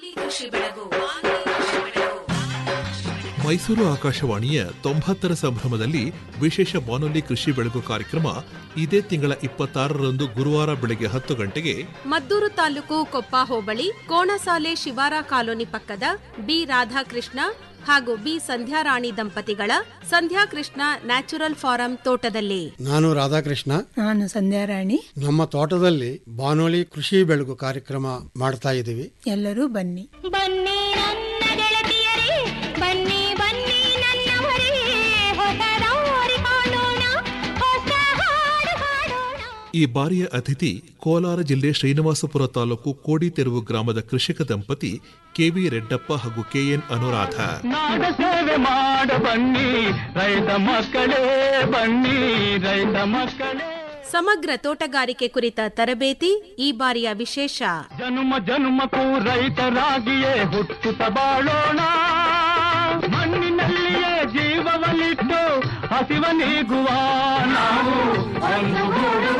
ಮೈಸೂರು ಆಕಾಶವಾಣಿಯ ತೊಂಬತ್ತರ ಸಂಭ್ರಮದಲ್ಲಿ ವಿಶೇಷ ಬಾನುಲಿ ಕೃಷಿ ಬೆಳಗು ಕಾರ್ಯಕ್ರಮ ಇದೇ ತಿಂಗಳ ಇಪ್ಪತ್ತಾರರಂದು ಗುರುವಾರ ಬೆಳಗ್ಗೆ ಹತ್ತು ಗಂಟೆಗೆ
ಮದ್ದೂರು ತಾಲೂಕು ಕೊಪ್ಪ ಹೋಬಳಿ ಕೋಣಸಾಲೆ ಶಿವಾರ ಕಾಲೋನಿ ಪಕ್ಕದ ಬಿ ರಾಧಾಕೃಷ್ಣ ಹಾಗೂ ಬಿ ಸಂಧ್ಯಾರಾಣಿ ದಂಪತಿಗಳ ಸಂಧ್ಯಾಕೃಷ್ಣ ನ್ಯಾಚುರಲ್ ಫಾರಂ ತೋಟದಲ್ಲಿ
ನಾನು ರಾಧಾಕೃಷ್ಣ
ನಾನು ಸಂಧ್ಯಾರಾಣಿ
ನಮ್ಮ ತೋಟದಲ್ಲಿ ಬಾನುಲಿ ಕೃಷಿ ಬೆಳಗು ಕಾರ್ಯಕ್ರಮ ಮಾಡ್ತಾ ಇದ್ದೀವಿ
ಎಲ್ಲರೂ ಬನ್ನಿ
ಬನ್ನಿ ನನ್ನ ಗೆಳತಿಯರೇ ಬನ್ನಿ ಬನ್ನಿ ನನ್ನವರೇ ಹೊಸ ದಾರಿ ಕಾಣೋಣ ಹೊಸ ಹಾಡು ಹಾಡೋಣ
ಈ ಬಾರಿಯ ಅತಿಥಿ ಕೋಲಾರ ಜಿಲ್ಲೆ ಶ್ರೀನಿವಾಸಪುರ ತಾಲೂಕು ಕೋಡಿತೆರುವು ಗ್ರಾಮದ ಕೃಷಿಕ ದಂಪತಿ ಕೆವಿ ರೆಡ್ಡಪ್ಪ ಹಾಗೂ ಕೆಎನ್ ಅನುರಾಧ
ನಾಡ ಸೇವೆ ಮಾಡ ಬನ್ನಿ ರೈತ ಮಕ್ಕಳೇ ಬನ್ನಿ ರೈತ ಮಕ್ಕಳೇ
ಸಮಗ್ರ ತೋಟಗಾರಿಕೆ ಕುರಿತ ತರಬೇತಿ ಈ ಬಾರಿಯ ವಿಶೇಷ
ಜನುಮ ಜನುಮಕ್ಕೂ ರೈತರಾಗಿಯೇ ಹುಟ್ಟುತ್ತ ಬಾಳೋಣ ಮಣ್ಣಿನಲ್ಲಿಯೇ ಜೀವವನ್ನಿಟ್ಟು ಹಸಿವ ನೀಗುವ ನಾವು ಒಂದುಗೂಡುವ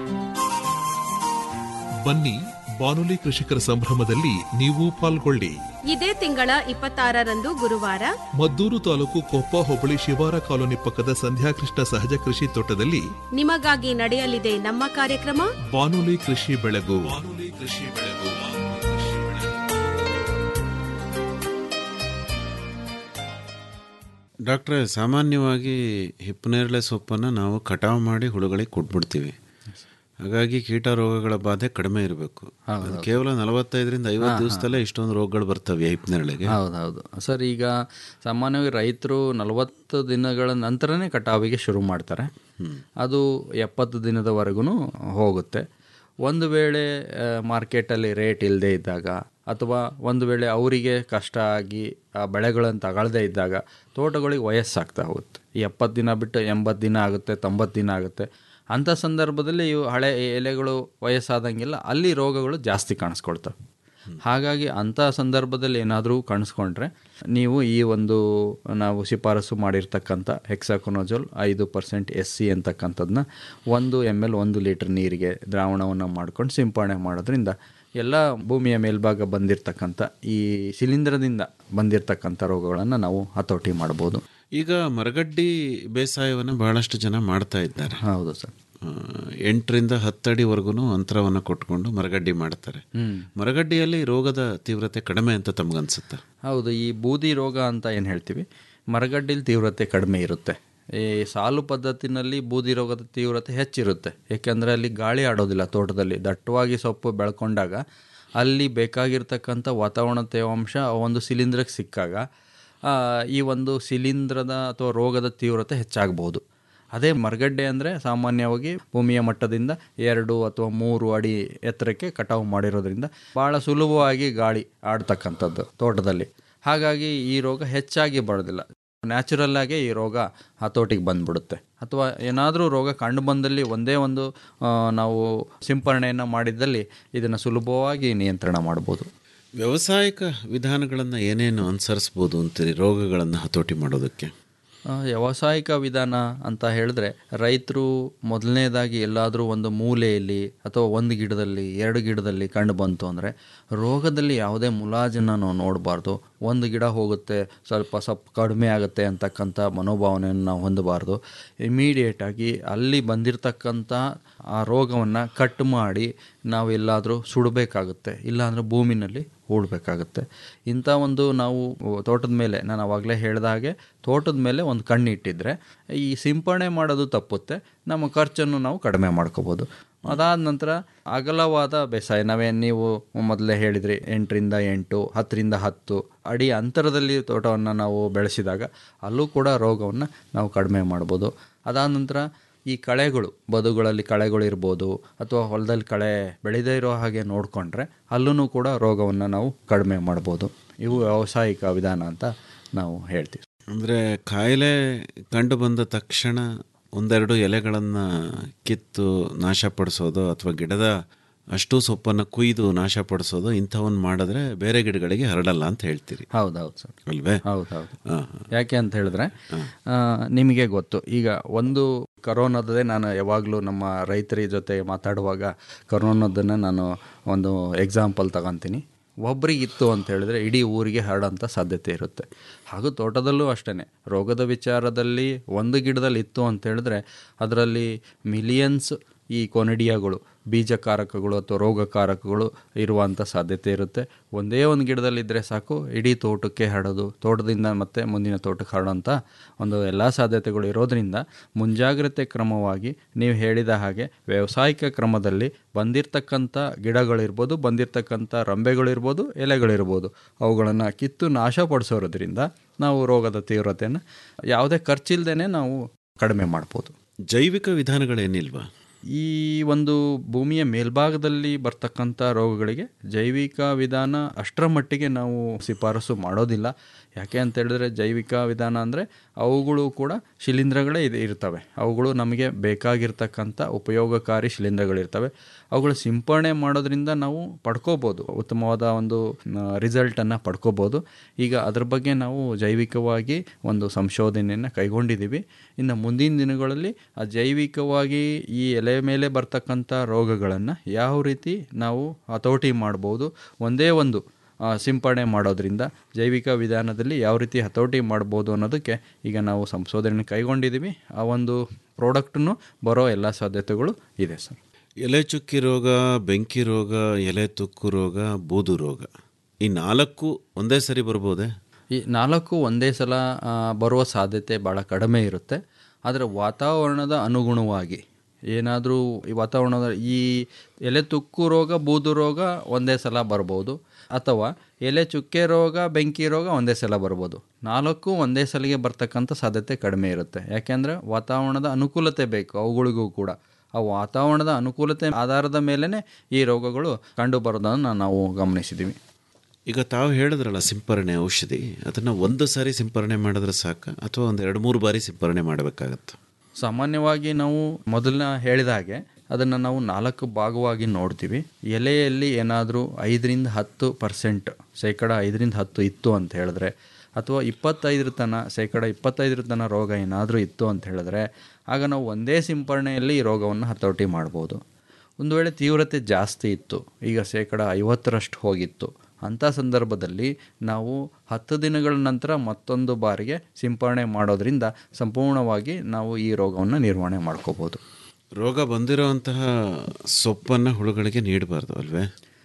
ಬನ್ನಿ ಬಾನುಲಿ ಕೃಷಿಕರ ಸಂಭ್ರಮದಲ್ಲಿ ನೀವು ಪಾಲ್ಗೊಳ್ಳಿ
ಇದೇ ತಿಂಗಳ ಇಪ್ಪತ್ತಾರರಂದು ಗುರುವಾರ
ಮದ್ದೂರು ತಾಲೂಕು ಕೊಪ್ಪ ಹೋಬಳಿ ಶಿವಾರ ಕಾಲೋನಿ ಪಕ್ಕದ ಸಂಧ್ಯಾಕೃಷ್ಣ ಸಹಜ ಕೃಷಿ ತೋಟದಲ್ಲಿ
ನಿಮಗಾಗಿ ನಡೆಯಲಿದೆ ನಮ್ಮ ಕಾರ್ಯಕ್ರಮ
ಬಾನುಲಿ ಕೃಷಿ ಬೆಳಗು ಬಾನುಲಿ ಕೃಷಿ ಬೆಳಗು
ಡಾಕ್ಟ್ರೆ ಸಾಮಾನ್ಯವಾಗಿ ಹಿಪ್ಪನೇರಳೆ ಸೊಪ್ಪನ್ನು ನಾವು ಕಟಾವು ಮಾಡಿ ಹುಳುಗಳಿಗೆ ಕೊಟ್ಬಿಡ್ತೀವಿ ಹಾಗಾಗಿ ಕೀಟ ರೋಗಗಳ ಬಾಧೆ ಕಡಿಮೆ ಇರಬೇಕು ಅದು ಕೇವಲ ನಲವತ್ತೈದರಿಂದ ಐವತ್ತು ದಿವಸದಲ್ಲೇ ಇಷ್ಟೊಂದು ರೋಗಗಳು ಬರ್ತವೆ ಹಿಪ್ಪನೇರಳೆಗೆ
ಹೌದೌದು ಸರ್ ಈಗ ಸಾಮಾನ್ಯವಾಗಿ ರೈತರು ನಲವತ್ತು ದಿನಗಳ ನಂತರನೇ ಕಟಾವಿಗೆ ಶುರು ಮಾಡ್ತಾರೆ ಅದು ಎಪ್ಪತ್ತು ದಿನದವರೆಗೂ ಹೋಗುತ್ತೆ ಒಂದು ವೇಳೆ ಮಾರ್ಕೆಟಲ್ಲಿ ರೇಟ್ ಇಲ್ಲದೆ ಇದ್ದಾಗ ಅಥವಾ ಒಂದು ವೇಳೆ ಅವರಿಗೆ ಕಷ್ಟ ಆಗಿ ಆ ಬೆಳೆಗಳನ್ನು ತಗೊಳ್ಳದೇ ಇದ್ದಾಗ ತೋಟಗಳಿಗೆ ವಯಸ್ಸಾಗ್ತಾ ಹೋಗುತ್ತೆ ಈ ಎಪ್ಪತ್ತು ದಿನ ಬಿಟ್ಟು ಎಂಬತ್ತು ದಿನ ಆಗುತ್ತೆ ತೊಂಬತ್ತು ದಿನ ಆಗುತ್ತೆ ಅಂಥ ಸಂದರ್ಭದಲ್ಲಿ ಇವು ಹಳೆ ಎಲೆಗಳು ವಯಸ್ಸಾದಂಗೆಲ್ಲ ಅಲ್ಲಿ ರೋಗಗಳು ಜಾಸ್ತಿ ಕಾಣಿಸ್ಕೊಳ್ತವೆ ಹಾಗಾಗಿ ಅಂಥ ಸಂದರ್ಭದಲ್ಲಿ ಏನಾದರೂ ಕಾಣಿಸ್ಕೊಂಡ್ರೆ ನೀವು ಈ ಒಂದು ನಾವು ಶಿಫಾರಸು ಮಾಡಿರ್ತಕ್ಕಂಥ ಹೆಕ್ಸಾಕೊನೋಜೋಲ್ ಐದು ಪರ್ಸೆಂಟ್ ಎಸ್ ಸಿ ಅಂತಕ್ಕಂಥದ್ದನ್ನ ಒಂದು ಎಮ್ ಎಲ್ ಒಂದು ಲೀಟ್ರ್ ನೀರಿಗೆ ದ್ರಾವಣವನ್ನು ಮಾಡ್ಕೊಂಡು ಸಿಂಪಡಣೆ ಮಾಡೋದ್ರಿಂದ ಎಲ್ಲ ಭೂಮಿಯ ಮೇಲ್ಭಾಗ ಬಂದಿರತಕ್ಕಂಥ ಈ ಶಿಲೀಂಧ್ರದಿಂದ ಬಂದಿರತಕ್ಕಂಥ ರೋಗಗಳನ್ನು ನಾವು ಹತೋಟಿ ಮಾಡ್ಬೋದು
ಈಗ ಮರಗಡ್ಡಿ ಬೇಸಾಯವನ್ನು ಬಹಳಷ್ಟು ಜನ ಮಾಡ್ತಾ ಇದ್ದಾರೆ
ಹೌದು ಸರ್
ಎಂಟರಿಂದ ಹತ್ತಡಿವರೆಗೂ ಅಂತರವನ್ನು ಕೊಟ್ಕೊಂಡು ಮರಗಡ್ಡಿ ಮಾಡ್ತಾರೆ ಮರಗಡ್ಡಿಯಲ್ಲಿ ರೋಗದ ತೀವ್ರತೆ ಕಡಿಮೆ ಅಂತ ತಮಗನ್ಸುತ್ತೆ
ಹೌದು ಈ ಬೂದಿ ರೋಗ ಅಂತ ಏನು ಹೇಳ್ತೀವಿ ಮರಗಡ್ಡಿಲಿ ತೀವ್ರತೆ ಕಡಿಮೆ ಇರುತ್ತೆ ಈ ಸಾಲು ಪದ್ಧತಿನಲ್ಲಿ ಬೂದಿ ರೋಗದ ತೀವ್ರತೆ ಹೆಚ್ಚಿರುತ್ತೆ ಏಕೆಂದರೆ ಅಲ್ಲಿ ಗಾಳಿ ಆಡೋದಿಲ್ಲ ತೋಟದಲ್ಲಿ ದಟ್ಟವಾಗಿ ಸೊಪ್ಪು ಬೆಳ್ಕೊಂಡಾಗ ಅಲ್ಲಿ ಬೇಕಾಗಿರ್ತಕ್ಕಂಥ ವಾತಾವರಣ ತೇವಾಂಶ ಆ ಒಂದು ಸಿಲಿಂಡ್ರಿಗೆ ಸಿಕ್ಕಾಗ ಆ, ಈ ಒಂದು ಶಿಲೀಂಧ್ರದ ಅಥವಾ ರೋಗದ ತೀವ್ರತೆ ಹೆಚ್ಚಾಗಬಹುದು ಅದೇ ಮರಗಡ್ಡೆ ಅಂದರೆ ಸಾಮಾನ್ಯವಾಗಿ ಭೂಮಿಯ ಮಟ್ಟದಿಂದ ಎರಡು ಅಥವಾ ಮೂರು ಅಡಿ ಎತ್ತರಕ್ಕೆ ಕಟಾವು ಮಾಡಿರೋದ್ರಿಂದ ಭಾಳ ಸುಲಭವಾಗಿ ಗಾಳಿ ಆಡ್ತಕ್ಕಂಥದ್ದು ತೋಟದಲ್ಲಿ ಹಾಗಾಗಿ ಈ ರೋಗ ಹೆಚ್ಚಾಗಿ ಬರೋದಿಲ್ಲ ನ್ಯಾಚುರಲ್ ಆಗಿ ಈ ರೋಗ ಹತೋಟಿಗೆ ಬಂದ್ಬಿಡುತ್ತೆ ಅಥವಾ ಏನಾದರೂ ರೋಗ ಕಂಡು ಬಂದಲ್ಲಿ ಒಂದೇ ಒಂದು ಆ, ನಾವು ಸಿಂಪರಣೆಯನ್ನು ಮಾಡಿದ್ದಲ್ಲಿ ಇದನ್ನು ಸುಲಭವಾಗಿ ನಿಯಂತ್ರಣ ಮಾಡ್ಬೋದು
ವ್ಯಾವಸಾಯಿಕ ವಿಧಾನಗಳನ್ನು ಏನೇನು ಅನುಸರಿಸ್ಬೋದು ಅಂತೀರಿ ರೋಗಗಳನ್ನು ಹತೋಟಿ ಮಾಡೋದಕ್ಕೆ
ಆ, ವ್ಯಾವಸಾಯಿಕ ವಿಧಾನ ಅಂತ ಹೇಳಿದ್ರೆ ರೈತರು ಮೊದಲನೇದಾಗಿ ಎಲ್ಲಾದರೂ ಒಂದು ಮೂಲೆಯಲ್ಲಿ ಅಥವಾ ಒಂದು ಗಿಡದಲ್ಲಿ ಎರಡು ಗಿಡದಲ್ಲಿ ಕಂಡು ಬಂತು ಅಂದರೆ ರೋಗದಲ್ಲಿ ಯಾವುದೇ ಮುಲಾಜನ್ನು ನಾವು ನೋಡಬಾರ್ದು ಒಂದು ಗಿಡ ಹೋಗುತ್ತೆ ಸ್ವಲ್ಪ ಸ್ವಲ್ಪ ಕಡಿಮೆ ಆಗುತ್ತೆ ಅಂತಕ್ಕಂಥ ಮನೋಭಾವನೆಯನ್ನು ನಾವು ಹೊಂದಬಾರ್ದು ಇಮಿಡಿಯೇಟಾಗಿ ಅಲ್ಲಿ ಬಂದಿರತಕ್ಕಂಥ ಆ ರೋಗವನ್ನು ಕಟ್ ಮಾಡಿ ನಾವು ಎಲ್ಲಾದರೂ ಸುಡಬೇಕಾಗುತ್ತೆ ಇಲ್ಲಾಂದರೆ ಭೂಮಿನಲ್ಲಿ ಹೂಡಬೇಕಾಗುತ್ತೆ ಇಂಥ ಒಂದು ನಾವು ತೋಟದ ಮೇಲೆ ನಾನು ಅವಾಗಲೇ ಹೇಳಿದ ಹಾಗೆ ತೋಟದ ಮೇಲೆ ಒಂದು ಕಣ್ಣು ಇಟ್ಟಿದ್ರೆ ಈ ಸಿಂಪರಣೆ ಮಾಡೋದು ತಪ್ಪುತ್ತೆ ನಮ್ಮ ಖರ್ಚನ್ನು ನಾವು ಕಡಿಮೆ ಮಾಡ್ಕೋಬೋದು ಅದಾದ ನಂತರ ಅಗಲವಾದ ಬೇಸಾಯ ನಾವೇನು ನೀವು ಮೊದಲೇ ಹೇಳಿದ್ರಿ ಎಂಟರಿಂದ ಎಂಟು ಹತ್ತರಿಂದ ಹತ್ತು ಅಡಿ ಅಂತರದಲ್ಲಿ ತೋಟವನ್ನು ನಾವು ಬೆಳೆಸಿದಾಗ ಅಲ್ಲೂ ಕೂಡ ರೋಗವನ್ನು ನಾವು ಕಡಿಮೆ ಮಾಡ್ಬೋದು ಅದಾದ ನಂತರ ಈ ಕಳೆಗಳು ಬದುಗಳಲ್ಲಿ ಕಳೆಗಳು ಇರ್ಬೋದು ಅಥವಾ ಹೊಲದಲ್ಲಿ ಕಳೆ ಬೆಳೆದೇ ಇರೋ ಹಾಗೆ ನೋಡಿಕೊಂಡ್ರೆ ಅಲ್ಲೂ ಕೂಡ ರೋಗವನ್ನು ನಾವು ಕಡಿಮೆ ಮಾಡ್ಬೋದು ಇವು ವ್ಯಾವಸಾಯಿಕ ವಿಧಾನ ಅಂತ ನಾವು ಹೇಳ್ತೀವಿ
ಅಂದರೆ ಕಾಯಿಲೆ ಕಂಡು ಬಂದ ತಕ್ಷಣ ಒಂದೆರಡು ಎಲೆಗಳನ್ನು ಕಿತ್ತು ನಾಶಪಡಿಸೋದು ಅಥವಾ ಗಿಡದ ಅಷ್ಟು ಸೊಪ್ಪನ್ನು ಕುಯ್ದು ನಾಶಪಡಿಸೋದು ಇಂಥವನ್ನ ಮಾಡಿದ್ರೆ ಬೇರೆ ಗಿಡಗಳಿಗೆ ಹರಡಲ್ಲ ಅಂತ ಹೇಳ್ತೀರಿ
ಹೌದೌದು ಸರ್
ಅಲ್ವೇ
ಹೌದು ಹೌದು
ಹಾಂ
ಯಾಕೆ ಅಂತ ಹೇಳಿದ್ರೆ ಆ, ನಿಮಗೆ ಗೊತ್ತು ಈಗ ಒಂದು ಕರೋನಾದೇ ನಾನು ಯಾವಾಗಲೂ ನಮ್ಮ ರೈತರ ಜೊತೆ ಮಾತಾಡುವಾಗ ಕರೋನಾದನ್ನು ನಾನು ಒಂದು ಎಕ್ಸಾಂಪಲ್ ತಗೊತೀನಿ ಒಬ್ರಿಗಿತ್ತು ಅಂತ ಹೇಳಿದ್ರೆ ಇಡೀ ಊರಿಗೆ ಹರಡೋಂಥ ಸಾಧ್ಯತೆ ಇರುತ್ತೆ ಹಾಗೂ ತೋಟದಲ್ಲೂ ಅಷ್ಟೇ ರೋಗದ ವಿಚಾರದಲ್ಲಿ ಒಂದು ಗಿಡದಲ್ಲಿ ಇತ್ತು ಅಂತ ಹೇಳಿದ್ರೆ ಅದರಲ್ಲಿ ಮಿಲಿಯನ್ಸ್ ಈ ಕೊನಿಡಿಯಾಗಳು ಬೀಜಕಾರಕಗಳು ಅಥವಾ ರೋಗಕಾರಕಗಳು ಇರುವಂಥ ಸಾಧ್ಯತೆ ಇರುತ್ತೆ ಒಂದೇ ಒಂದು ಗಿಡದಲ್ಲಿದ್ದರೆ ಸಾಕು ಇಡೀ ತೋಟಕ್ಕೆ ಹರಡೋದು ತೋಟದಿಂದ ಮತ್ತೆ ಮುಂದಿನ ತೋಟಕ್ಕೆ ಹರಡೋಂಥ ಒಂದು ಎಲ್ಲ ಸಾಧ್ಯತೆಗಳು ಇರೋದ್ರಿಂದ ಮುಂಜಾಗ್ರತೆ ಕ್ರಮವಾಗಿ ನೀವು ಹೇಳಿದ ಹಾಗೆ ವ್ಯಾವಸಾಯಿಕ ಕ್ರಮದಲ್ಲಿ ಬಂದಿರತಕ್ಕಂಥ ಗಿಡಗಳಿರ್ಬೋದು ಬಂದಿರತಕ್ಕಂಥ ರಂಬೆಗಳಿರ್ಬೋದು ಎಲೆಗಳಿರ್ಬೋದು ಅವುಗಳನ್ನು ಕಿತ್ತು ನಾಶಪಡಿಸೋದ್ರಿಂದ ನಾವು ರೋಗದ ತೀವ್ರತೆಯನ್ನು ಯಾವುದೇ ಖರ್ಚಿಲ್ದೇ ನಾವು ಕಡಿಮೆ ಮಾಡ್ಬೋದು
ಜೈವಿಕ ವಿಧಾನಗಳೇನಿಲ್ವಾ
ಈ ಒಂದು ಭೂಮಿಯ ಮೇಲ್ಭಾಗದಲ್ಲಿ ಬರ್ತಕ್ಕಂಥ ರೋಗಗಳಿಗೆ ಜೈವಿಕ ವಿಧಾನ ಅಷ್ಟರ ಮಟ್ಟಿಗೆ ನಾವು ಶಿಫಾರಸು ಮಾಡೋದಿಲ್ಲ ಯಾಕೆ ಅಂತ ಹೇಳಿದ್ರೆ ಜೈವಿಕ ವಿಧಾನ ಅಂದರೆ ಅವುಗಳು ಕೂಡ ಶಿಲೀಂಧ್ರಗಳೇ ಇದೆ ಇರ್ತವೆ ಅವುಗಳು ನಮಗೆ ಬೇಕಾಗಿರ್ತಕ್ಕಂಥ ಉಪಯೋಗಕಾರಿ ಶಿಲೀಂಧ್ರಗಳಿರ್ತವೆ ಅವುಗಳು ಸಿಂಪರಣೆ ಮಾಡೋದ್ರಿಂದ ನಾವು ಪಡ್ಕೋಬೋದು ಉತ್ತಮವಾದ ಒಂದು ರಿಸಲ್ಟನ್ನು ಪಡ್ಕೋಬೋದು ಈಗ ಅದ್ರ ಬಗ್ಗೆ ನಾವು ಜೈವಿಕವಾಗಿ ಒಂದು ಸಂಶೋಧನೆಯನ್ನು ಕೈಗೊಂಡಿದ್ದೀವಿ ಇನ್ನು ಮುಂದಿನ ದಿನಗಳಲ್ಲಿ ಆ ಜೈವಿಕವಾಗಿ ಈ ಎಲೆ ಮೇಲೆ ಬರ್ತಕ್ಕಂಥ ರೋಗಗಳನ್ನು ಯಾವ ರೀತಿ ನಾವು ಹತೋಟಿ ಮಾಡ್ಬೋದು ಒಂದೇ ಒಂದು ಆ, ಸಿಂಪರಣೆ ಮಾಡೋದ್ರಿಂದ ಜೈವಿಕ ವಿಧಾನದಲ್ಲಿ ಯಾವ ರೀತಿ ಹತೋಟಿ ಮಾಡ್ಬೋದು ಅನ್ನೋದಕ್ಕೆ ಈಗ ನಾವು ಸಂಶೋಧನೆ ಕೈಗೊಂಡಿದ್ದೀವಿ ಆ ಒಂದು ಪ್ರಾಡಕ್ಟನ್ನು ಬರೋ ಎಲ್ಲ ಸಾಧ್ಯತೆಗಳು ಇದೆ ಸರ್
ಎಲೆ ಚುಕ್ಕಿ ರೋಗ ಬೆಂಕಿ ರೋಗ ಎಲೆ ತುಕ್ಕು ರೋಗ ಬೂದು ರೋಗ ಈ ನಾಲ್ಕು ಒಂದೇ ಸರಿ ಬರ್ಬೋದೇ
ಈ ನಾಲ್ಕು ಒಂದೇ ಸಲ ಆ, ಬರುವ ಸಾಧ್ಯತೆ ಭಾಳ ಕಡಿಮೆ ಇರುತ್ತೆ ಆದರೆ ವಾತಾವರಣದ ಅನುಗುಣವಾಗಿ ಏನಾದರೂ ಈ ವಾತಾವರಣದ ಈ ಎಲೆ ತುಕ್ಕು ರೋಗ ಬೂದು ರೋಗ ಒಂದೇ ಸಲ ಬರ್ಬೋದು ಅಥವಾ ಎಲೆ ಚುಕ್ಕೆ ರೋಗ ಬೆಂಕಿ ರೋಗ ಒಂದೇ ಸಲ ಬರ್ಬೋದು ನಾಲ್ಕು ಒಂದೇ ಸಲಿಗೆ ಬರ್ತಕ್ಕಂಥ ಸಾಧ್ಯತೆ ಕಡಿಮೆ ಇರುತ್ತೆ ಯಾಕೆಂದರೆ ವಾತಾವರಣದ ಅನುಕೂಲತೆ ಬೇಕು ಅವುಗಳಿಗೂ ಕೂಡ ಆ ವಾತಾವರಣದ ಅನುಕೂಲತೆ ಆಧಾರದ ಮೇಲೇ ಈ ರೋಗಗಳು ಕಂಡು ಬರೋದನ್ನು ನಾವು ಗಮನಿಸಿದ್ದೀವಿ
ಈಗ ತಾವು ಹೇಳಿದ್ರಲ್ಲ ಸಿಂಪರಣೆ ಔಷಧಿ ಅದನ್ನು ಒಂದು ಸಾರಿ ಸಿಂಪರಣೆ ಮಾಡಿದ್ರೆ ಸಾಕ ಅಥವಾ ಒಂದು ಎರಡು ಮೂರು ಬಾರಿ ಸಿಂಪರಣೆ ಮಾಡಬೇಕಾಗತ್ತೆ
ಸಾಮಾನ್ಯವಾಗಿ ನಾವು ಮೊದಲನ ಹೇಳಿದ ಹಾಗೆ ಅದನ್ನು ನಾವು ನಾಲ್ಕು ಭಾಗವಾಗಿ ನೋಡ್ತೀವಿ ಎಲೆಯಲ್ಲಿ ಏನಾದರೂ ಐದರಿಂದ ಹತ್ತು ಪರ್ಸೆಂಟ್ ಶೇಕಡ ಐದರಿಂದ ಹತ್ತು ಇತ್ತು ಅಂತ ಹೇಳಿದ್ರೆ ಅಥವಾ ಇಪ್ಪತ್ತೈದರ ತನ ಶೇಕಡ ಇಪ್ಪತ್ತೈದರ ತನ ರೋಗ ಏನಾದರೂ ಇತ್ತು ಅಂತ ಹೇಳಿದ್ರೆ ಆಗ ನಾವು ಒಂದೇ ಸಿಂಪರಣೆಯಲ್ಲಿ ಈ ರೋಗವನ್ನು ಹತೋಟಿ ಮಾಡ್ಬೋದು ಒಂದು ವೇಳೆ ತೀವ್ರತೆ ಜಾಸ್ತಿ ಇತ್ತು ಈಗ ಶೇಕಡ ಐವತ್ತರಷ್ಟು ಹೋಗಿತ್ತು ಅಂಥ ಸಂದರ್ಭದಲ್ಲಿ ನಾವು ಹತ್ತು ದಿನಗಳ ನಂತರ ಮತ್ತೊಂದು ಬಾರಿಗೆ ಸಿಂಪರಣೆ ಮಾಡೋದ್ರಿಂದ ಸಂಪೂರ್ಣವಾಗಿ ನಾವು ಈ ರೋಗವನ್ನು ನಿರ್ವಹಣೆ ಮಾಡ್ಕೋಬೋದು
ರೋಗ ಬಂದಿರೋವಂತಹ ಸೊಪ್ಪನ್ನು ಹುಳುಗಳಿಗೆ ನೀಡಬಾರ್ದು ಅಲ್ವೇ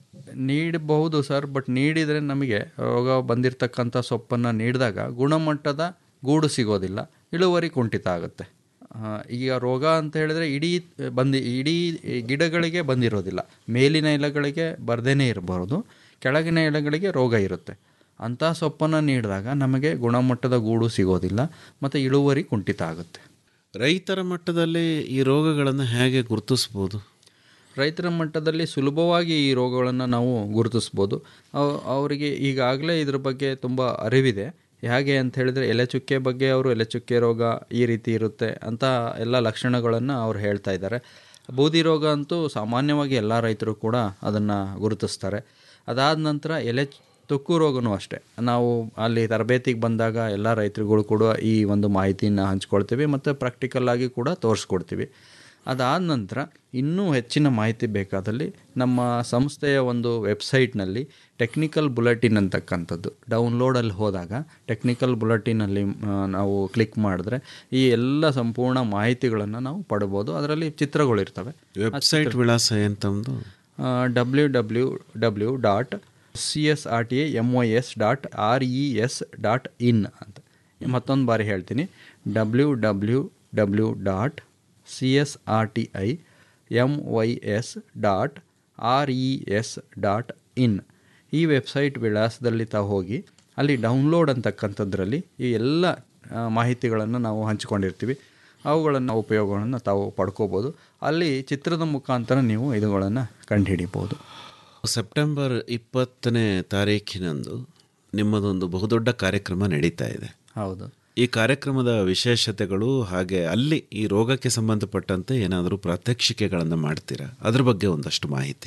ನೀಡಬಹುದು ಸರ್ ಬಟ್ ನೀಡಿದರೆ ನಮಗೆ ರೋಗ ಬಂದಿರತಕ್ಕಂಥ ಸೊಪ್ಪನ್ನು ನೀಡಿದಾಗ ಗುಣಮಟ್ಟದ ಗೂಡು ಸಿಗೋದಿಲ್ಲ ಇಳುವರಿ ಕುಂಠಿತ ಆಗುತ್ತೆ ಆ, ಈಗ ರೋಗ ಅಂತ ಹೇಳಿದ್ರೆ ಇಡೀ ಬಂದು ಇಡೀ ಗಿಡಗಳಿಗೆ ಬಂದಿರೋದಿಲ್ಲ ಮೇಲಿನ ಎಲೆಗಳಿಗೆ ಬರ್ದೇನೆ ಇರಬಾರ್ದು ಕೆಳಗಿನ ಎಲೆಗಳಿಗೆ ರೋಗ ಇರುತ್ತೆ ಅಂಥ ಸೊಪ್ಪನ್ನು ನೀಡಿದಾಗ ನಮಗೆ ಗುಣಮಟ್ಟದ ಗೂಡು ಸಿಗೋದಿಲ್ಲ ಮತ್ತು ಇಳುವರಿ ಕುಂಠಿತ ಆಗುತ್ತೆ
ರೈತರ ಮಟ್ಟದಲ್ಲಿ ಈ ರೋಗಗಳನ್ನು ಹೇಗೆ ಗುರುತಿಸ್ಬೋದು
ರೈತರ ಮಟ್ಟದಲ್ಲಿ ಸುಲಭವಾಗಿ ಈ ರೋಗಗಳನ್ನು ನಾವು ಗುರುತಿಸ್ಬೋದು ಅವ್- ಅವರಿಗೆ ಈಗಾಗಲೇ ಇದ್ರ ಬಗ್ಗೆ ತುಂಬ ಅರಿವಿದೆ ಹೇಗೆ ಅಂತ ಹೇಳಿದರೆ ಎಲೆ ಚುಕ್ಕೆ ಬಗ್ಗೆ ಅವರು ಎಲೆ ಚುಕ್ಕೆ ರೋಗ ಈ ರೀತಿ ಇರುತ್ತೆ ಅಂತ ಎಲ್ಲ ಲಕ್ಷಣಗಳನ್ನು ಅವ್ರು ಹೇಳ್ತಾ ಇದ್ದಾರೆ ಬೂದಿ ರೋಗ ಅಂತೂ ಸಾಮಾನ್ಯವಾಗಿ ಎಲ್ಲ ರೈತರು ಕೂಡ ಅದನ್ನು ಗುರುತಿಸ್ತಾರೆ ಅದಾದ ನಂತರ ಎಲೆ ಚ್- ತುಕ್ಕು ರೋಗನೂ ಅಷ್ಟೇ ನಾವು ಅಲ್ಲಿ ತರಬೇತಿಗೆ ಬಂದಾಗ ಎಲ್ಲ ರೈತರುಗಳು ಕೂಡ ಈ ಒಂದು ಮಾಹಿತಿಯನ್ನು ಹಂಚ್ಕೊಳ್ತೀವಿ ಮತ್ತು ಪ್ರಾಕ್ಟಿಕಲ್ ಆಗಿ ಕೂಡ ತೋರಿಸ್ಕೊಡ್ತೀವಿ ಅದಾದ ನಂತರ ಇನ್ನೂ ಹೆಚ್ಚಿನ ಮಾಹಿತಿ ಬೇಕಾದಲ್ಲಿ ನಮ್ಮ ಸಂಸ್ಥೆಯ ಒಂದು ವೆಬ್ಸೈಟ್ನಲ್ಲಿ ಟೆಕ್ನಿಕಲ್ ಬುಲೆಟಿನ್ ಅಂತಕ್ಕಂಥದ್ದು ಡೌನ್ಲೋಡಲ್ಲಿ ಹೋದಾಗ ಟೆಕ್ನಿಕಲ್ ಬುಲೆಟಿನಲ್ಲಿ ಆ, ನಾವು ಕ್ಲಿಕ್ ಮಾಡಿದ್ರೆ ಈ ಎಲ್ಲ ಸಂಪೂರ್ಣ ಮಾಹಿತಿಗಳನ್ನು ನಾವು ಪಡ್ಬೋದು ಅದರಲ್ಲಿ ಚಿತ್ರಗಳು ಇರ್ತವೆ
ವೆಬ್ಸೈಟ್ ವಿಳಾಸ ಏನು ತಮ್ಮದು
W W W dot C S R T A M Y S dot R E S dot in ಅಂತ ಮತ್ತೊಂದು ಬಾರಿ ಹೇಳ್ತೀನಿ W W W dot C S R T I M Y S dot R E S dot in ಈ website ವಿಳಾಸದಲ್ಲಿ ತಾವು ಹೋಗಿ ಅಲ್ಲಿ download ಅಂತಕ್ಕಂಥದ್ರಲ್ಲಿ ಈ ಎಲ್ಲ ಆ, ಮಾಹಿತಿಗಳನ್ನು ನಾವು ಹಂಚಿಕೊಂಡಿರ್ತೀವಿ ಅವುಗಳನ್ನು ಉಪಯೋಗಗಳನ್ನು ತಾವು ಪಡ್ಕೋಬೋದು ಅಲ್ಲಿ ಚಿತ್ರದ ಮುಖಾಂತರ ನೀವು ಇದುಗಳನ್ನು ಕಂಡುಹಿಡಿಬೋದು
ಸೆಪ್ಟೆಂಬರ್ ಇಪ್ಪತ್ತನೇ ತಾರೀಖಿನಂದು ನಿಮ್ಮದೊಂದು ಬಹುದೊಡ್ಡ ಕಾರ್ಯಕ್ರಮ ನಡೀತಾ ಇದೆ
ಹೌದು
ಈ ಕಾರ್ಯಕ್ರಮದ ವಿಶೇಷತೆಗಳು ಹಾಗೆ ಅಲ್ಲಿ ಈ ರೋಗಕ್ಕೆ ಸಂಬಂಧಪಟ್ಟಂತೆ ಏನಾದರೂ ಪ್ರಾತ್ಯಕ್ಷಿಕೆಗಳನ್ನು ಮಾಡ್ತೀರಾ ಅದ್ರ ಬಗ್ಗೆ ಒಂದಷ್ಟು ಮಾಹಿತಿ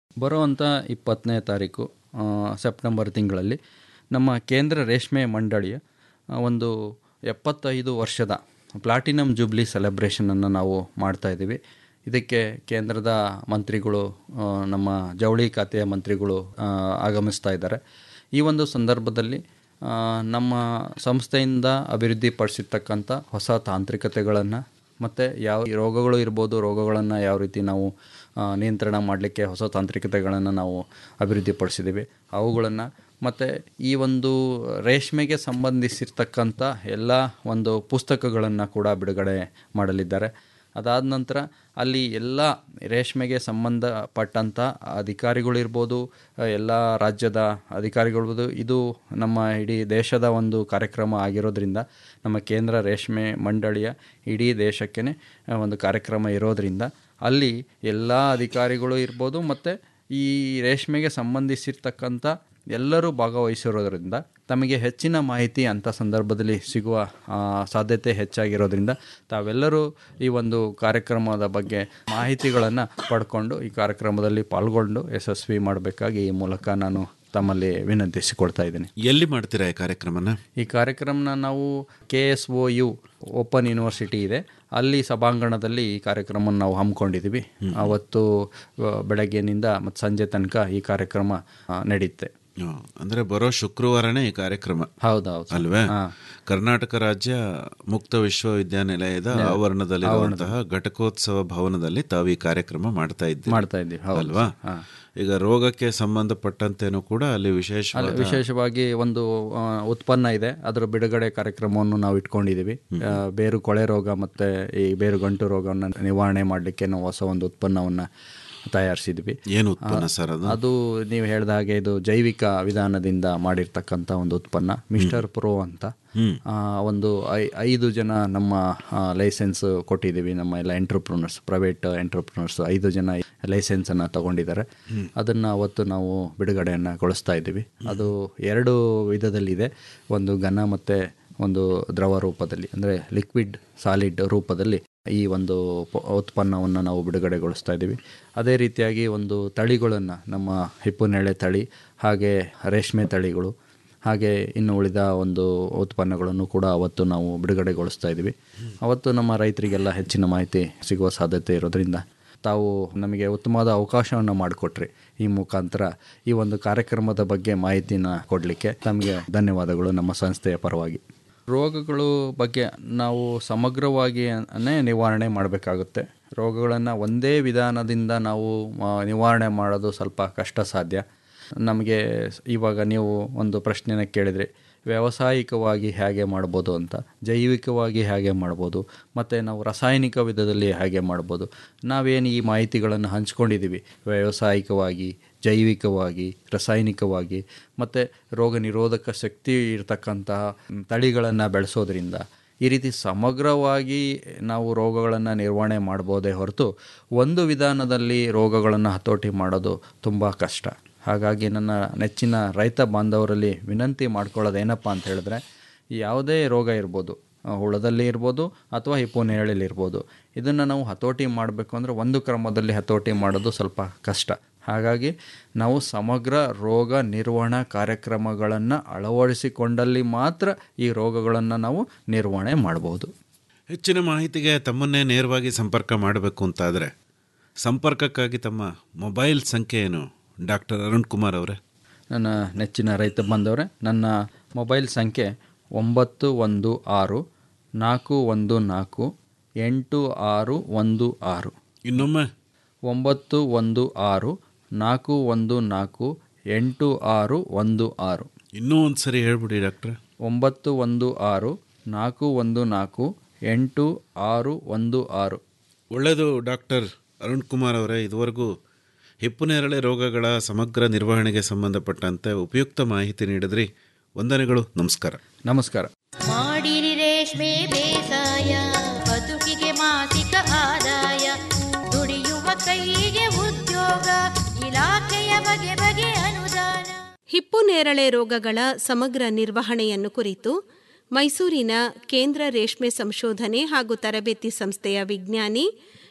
ಬರುವಂಥ ಇಪ್ಪತ್ತನೇ ತಾರೀಕು ಆ, ಸೆಪ್ಟೆಂಬರ್ ತಿಂಗಳಲ್ಲಿ ನಮ್ಮ ಕೇಂದ್ರ ರೇಷ್ಮೆ ಮಂಡಳಿಯ ಆ, ಒಂದು ಎಪ್ಪತ್ತೈದು ವರ್ಷದ ಪ್ಲಾಟಿನಮ್ ಜೂಬ್ಲಿ ಸೆಲೆಬ್ರೇಷನನ್ನು ನಾವು ಮಾಡ್ತಾ ಇದ್ದೀವಿ ಇದಕ್ಕೆ ಕೇಂದ್ರದ ಮಂತ್ರಿಗಳು ಆ, ನಮ್ಮ ಜವಳಿ ಖಾತೆಯ ಮಂತ್ರಿಗಳು ಆ, ಆಗಮಿಸ್ತಾ ಇದ್ದಾರೆ ಈ ಒಂದು ಸಂದರ್ಭದಲ್ಲಿ ಆ, ನಮ್ಮ ಸಂಸ್ಥೆಯಿಂದ ಅಭಿವೃದ್ಧಿಪಡಿಸಿರ್ತಕ್ಕಂಥ ಹೊಸ ತಾಂತ್ರಿಕತೆಗಳನ್ನು ಮತ್ತು ಯಾವ ರೋಗಗಳು ಇರ್ಬೋದು ರೋಗಗಳನ್ನು ಯಾವ ರೀತಿ ನಾವು ಆ, ನಿಯಂತ್ರಣ ಮಾಡಲಿಕ್ಕೆ ಹೊಸ ತಾಂತ್ರಿಕತೆಗಳನ್ನು ನಾವು ಅಭಿವೃದ್ಧಿಪಡಿಸಿದ್ದೀವಿ ಅವುಗಳನ್ನು ಮತ್ತು ಈ ಒಂದು ರೇಷ್ಮೆಗೆ ಸಂಬಂಧಿಸಿರ್ತಕ್ಕಂಥ ಎಲ್ಲ ಒಂದು ಪುಸ್ತಕಗಳನ್ನು ಕೂಡ ಬಿಡುಗಡೆ ಮಾಡಲಿದ್ದಾರೆ ಅದಾದ ನಂತರ ಅಲ್ಲಿ ಎಲ್ಲ ರೇಷ್ಮೆಗೆ ಸಂಬಂಧಪಟ್ಟಂಥ ಅಧಿಕಾರಿಗಳಿರ್ಬೋದು ಎಲ್ಲ ರಾಜ್ಯದ ಅಧಿಕಾರಿಗಳಿರ್ಬೋದು ಇದು ನಮ್ಮ ಇಡೀ ದೇಶದ ಒಂದು ಕಾರ್ಯಕ್ರಮ ಆಗಿರೋದ್ರಿಂದ ನಮ್ಮ ಕೇಂದ್ರ ರೇಷ್ಮೆ ಮಂಡಳಿಯ ಇಡೀ ದೇಶಕ್ಕೇ ಒಂದು ಕಾರ್ಯಕ್ರಮ ಇರೋದ್ರಿಂದ ಅಲ್ಲಿ ಎಲ್ಲ ಅಧಿಕಾರಿಗಳು ಇರ್ಬೋದು ಮತ್ತು ಈ ರೇಷ್ಮೆಗೆ ಸಂಬಂಧಿಸಿರ್ತಕ್ಕಂಥ ಎಲ್ಲರೂ ಭಾಗವಹಿಸಿರೋದ್ರಿಂದ ತಮಗೆ ಹೆಚ್ಚಿನ ಮಾಹಿತಿ ಅಂಥ ಸಂದರ್ಭದಲ್ಲಿ ಸಿಗುವ ಆ, ಸಾಧ್ಯತೆ ಹೆಚ್ಚಾಗಿರೋದ್ರಿಂದ ತಾವೆಲ್ಲರೂ ಈ ಒಂದು ಕಾರ್ಯಕ್ರಮದ ಬಗ್ಗೆ ಮಾಹಿತಿಗಳನ್ನು ಪಡ್ಕೊಂಡು ಈ ಕಾರ್ಯಕ್ರಮದಲ್ಲಿ ಪಾಲ್ಗೊಂಡು ಯಶಸ್ವಿ ಮಾಡಬೇಕಾಗಿ ಈ ಮೂಲಕ ನಾನು ತಮ್ಮಲ್ಲಿ ವಿನಂತಿಸಿಕೊಳ್ತಾ ಇದ್ದೀನಿ
ಎಲ್ಲಿ ಮಾಡ್ತೀರಾ ಈ ಕಾರ್ಯಕ್ರಮನ
ಈ ಕಾರ್ಯಕ್ರಮನ ನಾವು K S O U open university ಇದೆ ಅಲ್ಲಿ ಸಭಾಂಗಣದಲ್ಲಿ ಈ ಕಾರ್ಯಕ್ರಮವನ್ನು ನಾವು ಹಮ್ಮಿಕೊಂಡಿದ್ದೀವಿ ಅವತ್ತು ಆ, ಬೆಳಗ್ಗೆನಿಂದ ಮತ್ತು ಸಂಜೆ ತನಕ ಈ ಕಾರ್ಯಕ್ರಮ ಆ, ನಡೆಯುತ್ತೆ
ಹ್ಮ್. ಅಂದ್ರೆ ಬರೋ ಶುಕ್ರವಾರನೇ ಈ ಕಾರ್ಯಕ್ರಮ
ಹೌದೌದು
ಅಲ್ವೇ ಕರ್ನಾಟಕ ರಾಜ್ಯ ಮುಕ್ತ ವಿಶ್ವವಿದ್ಯಾನಿಲಯದ
ನೇ-
ಆವರಣದಲ್ಲಿರುವಂತಹ ಘಟಕೋತ್ಸವ ಭವನದಲ್ಲಿ ತಾವು ಈ ಕಾರ್ಯಕ್ರಮ ಮಾಡ್ತಾ ಇದ್ದೀವಿ
ಮಾಡ್ತಾ ಇದ್ದೀವಿ, ಹೌದು.
ಅಲ್ವಾ
ಹಾ.
ಈಗ ರೋಗಕ್ಕೆ ಸಂಬಂಧಪಟ್ಟಂತೇನೂ ಕೂಡ ಅಲ್ಲಿ
ಅಲ್ಲಿ
ವಿಶೇಷವಾದ
ವಿಶೇಷವಾಗಿ ಒಂದು ಆ, ಉತ್ಪನ್ನ ಇದೆ ಅದರ ಬಿಡುಗಡೆ ಕಾರ್ಯಕ್ರಮವನ್ನು ನಾವು ಇಟ್ಕೊಂಡಿದ್ದೀವಿ ಆ, ಬೇರು ಕೊಳೆ ರೋಗ ಮತ್ತು ಈ ಬೇರು ಗಂಟು ರೋಗವನ್ನು ನಿವಾರಣೆ ಮಾಡಲಿಕ್ಕೆ ನಾವು ಹೊಸ ಒಂದು ಉತ್ಪನ್ನವನ್ನು ತಯಾರಿಸಿದ್ವಿ
ಏನು ಉತ್ಪನ್ನ ಸರ್ ಅದು?
ಅದು ನೀವು ಹೇಳಿದ ಹಾಗೆ ಇದು ಜೈವಿಕ ವಿಧಾನದಿಂದ ಮಾಡಿರ್ತಕ್ಕಂಥ ಒಂದು ಉತ್ಪನ್ನ ಮಿಸ್ಟರ್ ಪ್ರೋ ಅಂತ ಆ, ಒಂದು ಐ ಐದು ಜನ ನಮ್ಮ ಲೈಸೆನ್ಸ್ ಕೊಟ್ಟಿದ್ದೀವಿ ನಮ್ಮ ಎಲ್ಲ ಎಂಟ್ರಪ್ರೂನರ್ಸ್ ಪ್ರೈವೇಟ್ ಎಂಟ್ರಪ್ರೂನರ್ಸ್ ಐದು ಜನ ಲೈಸೆನ್ಸನ್ನು ತಗೊಂಡಿದ್ದಾರೆ ಅದನ್ನು ಅವತ್ತು ನಾವು ಬಿಡುಗಡೆಯನ್ನು ಗೊಳಿಸ್ತಾ ಇದ್ದೀವಿ ಅದು ಎರಡು ವಿಧದಲ್ಲಿದೆ ಒಂದು ಘನ ಮತ್ತು ಒಂದು ದ್ರವ ರೂಪದಲ್ಲಿ ಅಂದರೆ ಲಿಕ್ವಿಡ್ ಸಾಲಿಡ್ ರೂಪದಲ್ಲಿ ಈ ಒಂದು ಪ- ಉತ್ಪನ್ನವನ್ನು ನಾವು ಬಿಡುಗಡೆಗೊಳಿಸ್ತಾ ಇದ್ದೀವಿ ಅದೇ ರೀತಿಯಾಗಿ ಒಂದು ತಳಿಗಳನ್ನು ನಮ್ಮ ಹಿಪ್ಪುನೇಳೆ ತಳಿ ಹಾಗೆ ರೇಷ್ಮೆ ತಳಿಗಳು ಹಾಗೆ ಇನ್ನು ಉಳಿದ ಒಂದು ಉತ್ಪನ್ನಗಳನ್ನು ಕೂಡ ಅವತ್ತು ನಾವು ಬಿಡುಗಡೆಗೊಳಿಸ್ತಾ ಇದ್ದೀವಿ ಅವತ್ತು ನಮ್ಮ ರೈತರಿಗೆಲ್ಲ ಹೆಚ್ಚಿನ ಮಾಹಿತಿ ಸಿಗುವ ಸಾಧ್ಯತೆ ಇರೋದ್ರಿಂದ ತಾವು ನಮಗೆ ಉತ್ತಮವಾದ ಅವಕಾಶವನ್ನು ಮಾಡಿಕೊಟ್ರಿ ಈ ಮುಖಾಂತರ ಈ ಒಂದು ಕಾರ್ಯಕ್ರಮದ ಬಗ್ಗೆ ಮಾಹಿತಿನ ಕೊಡಲಿಕ್ಕೆ ತಮಗೆ ಧನ್ಯವಾದಗಳು ನಮ್ಮ ಸಂಸ್ಥೆಯ ಪರವಾಗಿ ರೋಗಗಳು ಬಗ್ಗೆ ನಾವು ಸಮಗ್ರವಾಗಿ ನಿವಾರಣೆ ಮಾಡಬೇಕಾಗುತ್ತೆ ರೋಗಗಳನ್ನು ಒಂದೇ ವಿಧಾನದಿಂದ ನಾವು ಆ, ನಿವಾರಣೆ ಮಾಡೋದು ಸ್ವಲ್ಪ ಕಷ್ಟ ಸಾಧ್ಯ ನಮಗೆ ಇವಾಗ ನೀವು ಒಂದು ಪ್ರಶ್ನೆನ ಕೇಳಿದ್ರಿ ವ್ಯಾವಸಾಯಿಕವಾಗಿ ಹೇಗೆ ಮಾಡ್ಬೋದು ಅಂತ ಜೈವಿಕವಾಗಿ ಹೇಗೆ ಮಾಡ್ಬೋದು ಮತ್ತು ನಾವು ರಾಸಾಯನಿಕ ವಿಧದಲ್ಲಿ ಹೇಗೆ ಮಾಡ್ಬೋದು ನಾವೇನು ಈ ಮಾಹಿತಿಗಳನ್ನು ಹಂಚ್ಕೊಂಡಿದ್ದೀವಿ ವ್ಯಾವಸಾಯಿಕವಾಗಿ ಜೈವಿಕವಾಗಿ ರಾಸಾಯನಿಕವಾಗಿ ಮತ್ತು ರೋಗ ನಿರೋಧಕ ಶಕ್ತಿ ಇರತಕ್ಕಂತಹ ತಳಿಗಳನ್ನು ಬೆಳೆಸೋದ್ರಿಂದ ಈ ರೀತಿ ಸಮಗ್ರವಾಗಿ ನಾವು ರೋಗಗಳನ್ನು ನಿರ್ವಹಣೆ ಮಾಡ್ಬೋದೇ ಹೊರತು ಒಂದು ವಿಧಾನದಲ್ಲಿ ರೋಗಗಳನ್ನು ಹತೋಟಿ ಮಾಡೋದು ತುಂಬ ಕಷ್ಟ ಹಾಗಾಗಿ ನನ್ನ ನೆಚ್ಚಿನ ರೈತ ಬಾಂಧವರಲ್ಲಿ ವಿನಂತಿ ಮಾಡ್ಕೊಳ್ಳೋದೇನಪ್ಪ ಅಂತ ಹೇಳಿದ್ರೆ ಯಾವುದೇ ರೋಗ ಇರ್ಬೋದು ಆ, ಹುಳದಲ್ಲಿ ಇರ್ಬೋದು ಅಥವಾ ಹಿಪ್ಪುನೇರಳಲ್ಲಿ ಇರ್ಬೋದು ಇದನ್ನು ನಾವು ಹತೋಟಿ ಮಾಡಬೇಕು ಅಂದರೆ ಒಂದು ಕ್ರಮದಲ್ಲಿ ಹತೋಟಿ ಮಾಡೋದು ಸ್ವಲ್ಪ ಕಷ್ಟ ಹಾಗಾಗಿ ನಾವು ಸಮಗ್ರ ರೋಗ ನಿರ್ವಹಣಾ ಕಾರ್ಯಕ್ರಮಗಳನ್ನು ಅಳವಡಿಸಿಕೊಂಡಲ್ಲಿ ಮಾತ್ರ ಈ ರೋಗಗಳನ್ನು ನಾವು ನಿರ್ವಹಣೆ ಮಾಡ್ಬೋದು
ಹೆಚ್ಚಿನ ಮಾಹಿತಿಗೆ ತಮ್ಮನ್ನೇ ನೇರವಾಗಿ ಸಂಪರ್ಕ ಮಾಡಬೇಕು ಅಂತಾದರೆ ಸಂಪರ್ಕಕ್ಕಾಗಿ ತಮ್ಮ ಮೊಬೈಲ್ ಸಂಖ್ಯೆ ಏನು ಡಾಕ್ಟರ್ ಅರುಣ್ ಕುಮಾರ್ ಅವರೇ
ನನ್ನ ನೆಚ್ಚಿನ ರೈತ ಬಂದವರೇ ನನ್ನ ಮೊಬೈಲ್ ಸಂಖ್ಯೆ ಒಂಬತ್ತು ಒಂದು ಆರು ನಾಲ್ಕು ಒಂದು ನಾಲ್ಕು ಎಂಟು ಆರು ಒಂದು ಆರು
ಇನ್ನೊಮ್ಮೆ
ಒಂಬತ್ತು ಒಂದು ಆರು ನಾಲ್ಕು ಒಂದು ನಾಲ್ಕು ಎಂಟು ಆರು ಒಂದು ಆರು
ಇನ್ನೂ ಒಂದು ಸರಿ ಹೇಳ್ಬಿಡಿ ಡಾಕ್ಟ್ರೆ
ಒಂಬತ್ತು ಒಂದು ಆರು ನಾಲ್ಕು ಒಂದು ನಾಲ್ಕು ಎಂಟು ಆರು ಒಂದು ಆರು
ಒಳ್ಳೆಯದು ಡಾಕ್ಟರ್ ಅರುಣ್ ಕುಮಾರ್ ಅವರೇ ಇದುವರೆಗೂ ಹಿಪ್ಪುನೇರಳೆ ರೋಗಗಳ ಸಮಗ್ರ ನಿರ್ವಹಣೆಗೆ ಸಂಬಂಧಪಟ್ಟಂತೆ ಉಪಯುಕ್ತ ಮಾಹಿತಿ ನೀಡಿದ್ರಿ ವಂದನೆಗಳು ನಮಸ್ಕಾರ
ನಮಸ್ಕಾರ
ಮಾಡಿರಿ ರೇಷ್ಮೆ ಬೇಸಾಯ ಬದುಕಿಗೆ ಮಾಸಿಕ ಆದಾಯ ದುಡಿಯುವ ಕೈಗೆ ಉದ್ಯೋಗ ಇಲಾಖೆಯ ಬಗೆ ಬಗೆ ಅನುದಾನ
ಹಿಪ್ಪು ನೇರಳೆ ರೋಗಗಳ ಸಮಗ್ರ ನಿರ್ವಹಣೆಯನ್ನು ಕುರಿತು ಮೈಸೂರಿನ ಕೇಂದ್ರ ರೇಷ್ಮೆ ಸಂಶೋಧನೆ ಹಾಗೂ ತರಬೇತಿ ಸಂಸ್ಥೆಯ ವಿಜ್ಞಾನಿ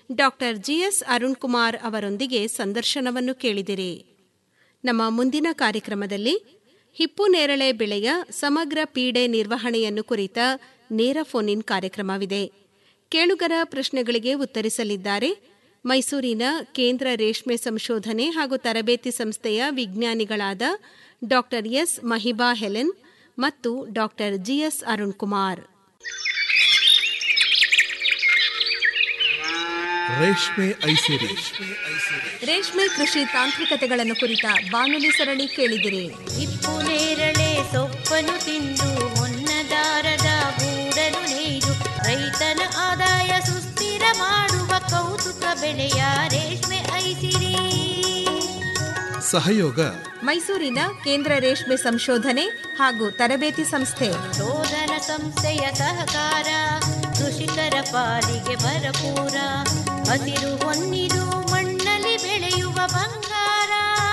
ಡಾಕ್ಟರ್ ಜಿಎಸ್ ಅರುಣ್ ಕುಮಾರ್ ಅವರೊಂದಿಗೆ ಸಂದರ್ಶನವನ್ನು ಕೇಳಿದಿರಿ ನಮ್ಮ ಮುಂದಿನ ಕಾರ್ಯಕ್ರಮದಲ್ಲಿ ಹಿಪ್ಪು ನೇರಳೆ ಬೆಳೆಯ ಸಮಗ್ರ ಪೀಡೆ ನಿರ್ವಹಣೆಯನ್ನು ಕುರಿತ ನೇರ ಫೋನ್ ಇನ್ ಕಾರ್ಯಕ್ರಮವಿದೆ ಕೇಳುಗರ ಪ್ರಶ್ನೆಗಳಿಗೆ ಉತ್ತರಿಸಲಿದ್ದಾರೆ ಮೈಸೂರಿನ ಕೇಂದ್ರ ರೇಷ್ಮೆ ಸಂಶೋಧನೆ ಹಾಗೂ ತರಬೇತಿ ಸಂಸ್ಥೆಯ ವಿಜ್ಞಾನಿಗಳಾದ ಡಾಕ್ಟರ್ ಎಸ್ ಮಹಿಬಾ ಹೆಲೆನ್ ಮತ್ತು ಡಾಕ್ಟರ್ ಜಿಎಸ್ ಅರುಣ್ ಕುಮಾರ್
ರೇಷ್ಮೆ ಐಸಿರಿ
ರೇಷ್ಮೆ ಕೃಷಿ ತಾಂತ್ರಿಕತೆಗಳನ್ನು ಕುರಿತ ಬಾನುಲಿ ಸರಣಿ ಕೇಳಿದಿರಿ
ಹಿಪ್ಪು ನೇರಳೆ ಸೊಪ್ಪನ್ನು ತಿಂದು ಹೊನ್ನದಾರದ ಗೂಡಲು ನೇಯ್ದು ರೈತನ ಆದಾಯ ಸುಸ್ಥಿರ ಮಾಡುವ ಕೌತುಕ ಬೆಳೆಯ ರೇಷ್ಮೆ ಐಸಿರಿ
ಸಹಯೋಗ
ಮೈಸೂರಿನ ಕೇಂದ್ರ ರೇಷ್ಮೆ ಸಂಶೋಧನೆ ಹಾಗೂ ತರಬೇತಿ ಸಂಸ್ಥೆ
ಶೋಧನ ಸಂಸ್ಥೆಯ ಸಹಕಾರ ಕೃಷಿಕರ ಪಾಲಿಗೆ ಭರಪೂರ ಹಸಿರು ಹೊನ್ನಿದು ಮಣ್ಣಲ್ಲಿ ಬೆಳೆಯುವ ಬಂಗಾರ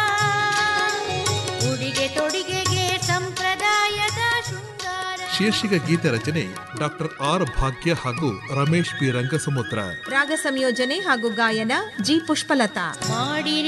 ಉಡಿಗೆ ತೊಡಿಗೆಗೆ ಸಂಪ್ರದಾಯದ ಶೃಂಗಾರ
ಶೀರ್ಷಿಕ ಗೀತೆ ರಚನೆ ಡಾಕ್ಟರ್ ಆರ್ ಭಾಗ್ಯ ಹಾಗೂ ರಮೇಶ್ ಪಿ ರಂಗಸಮುದ್ರ
ರಾಗ ಸಂಯೋಜನೆ ಹಾಗೂ ಗಾಯನ ಜಿ ಪುಷ್ಪಲತಾ
ಮಾಡಿರಿ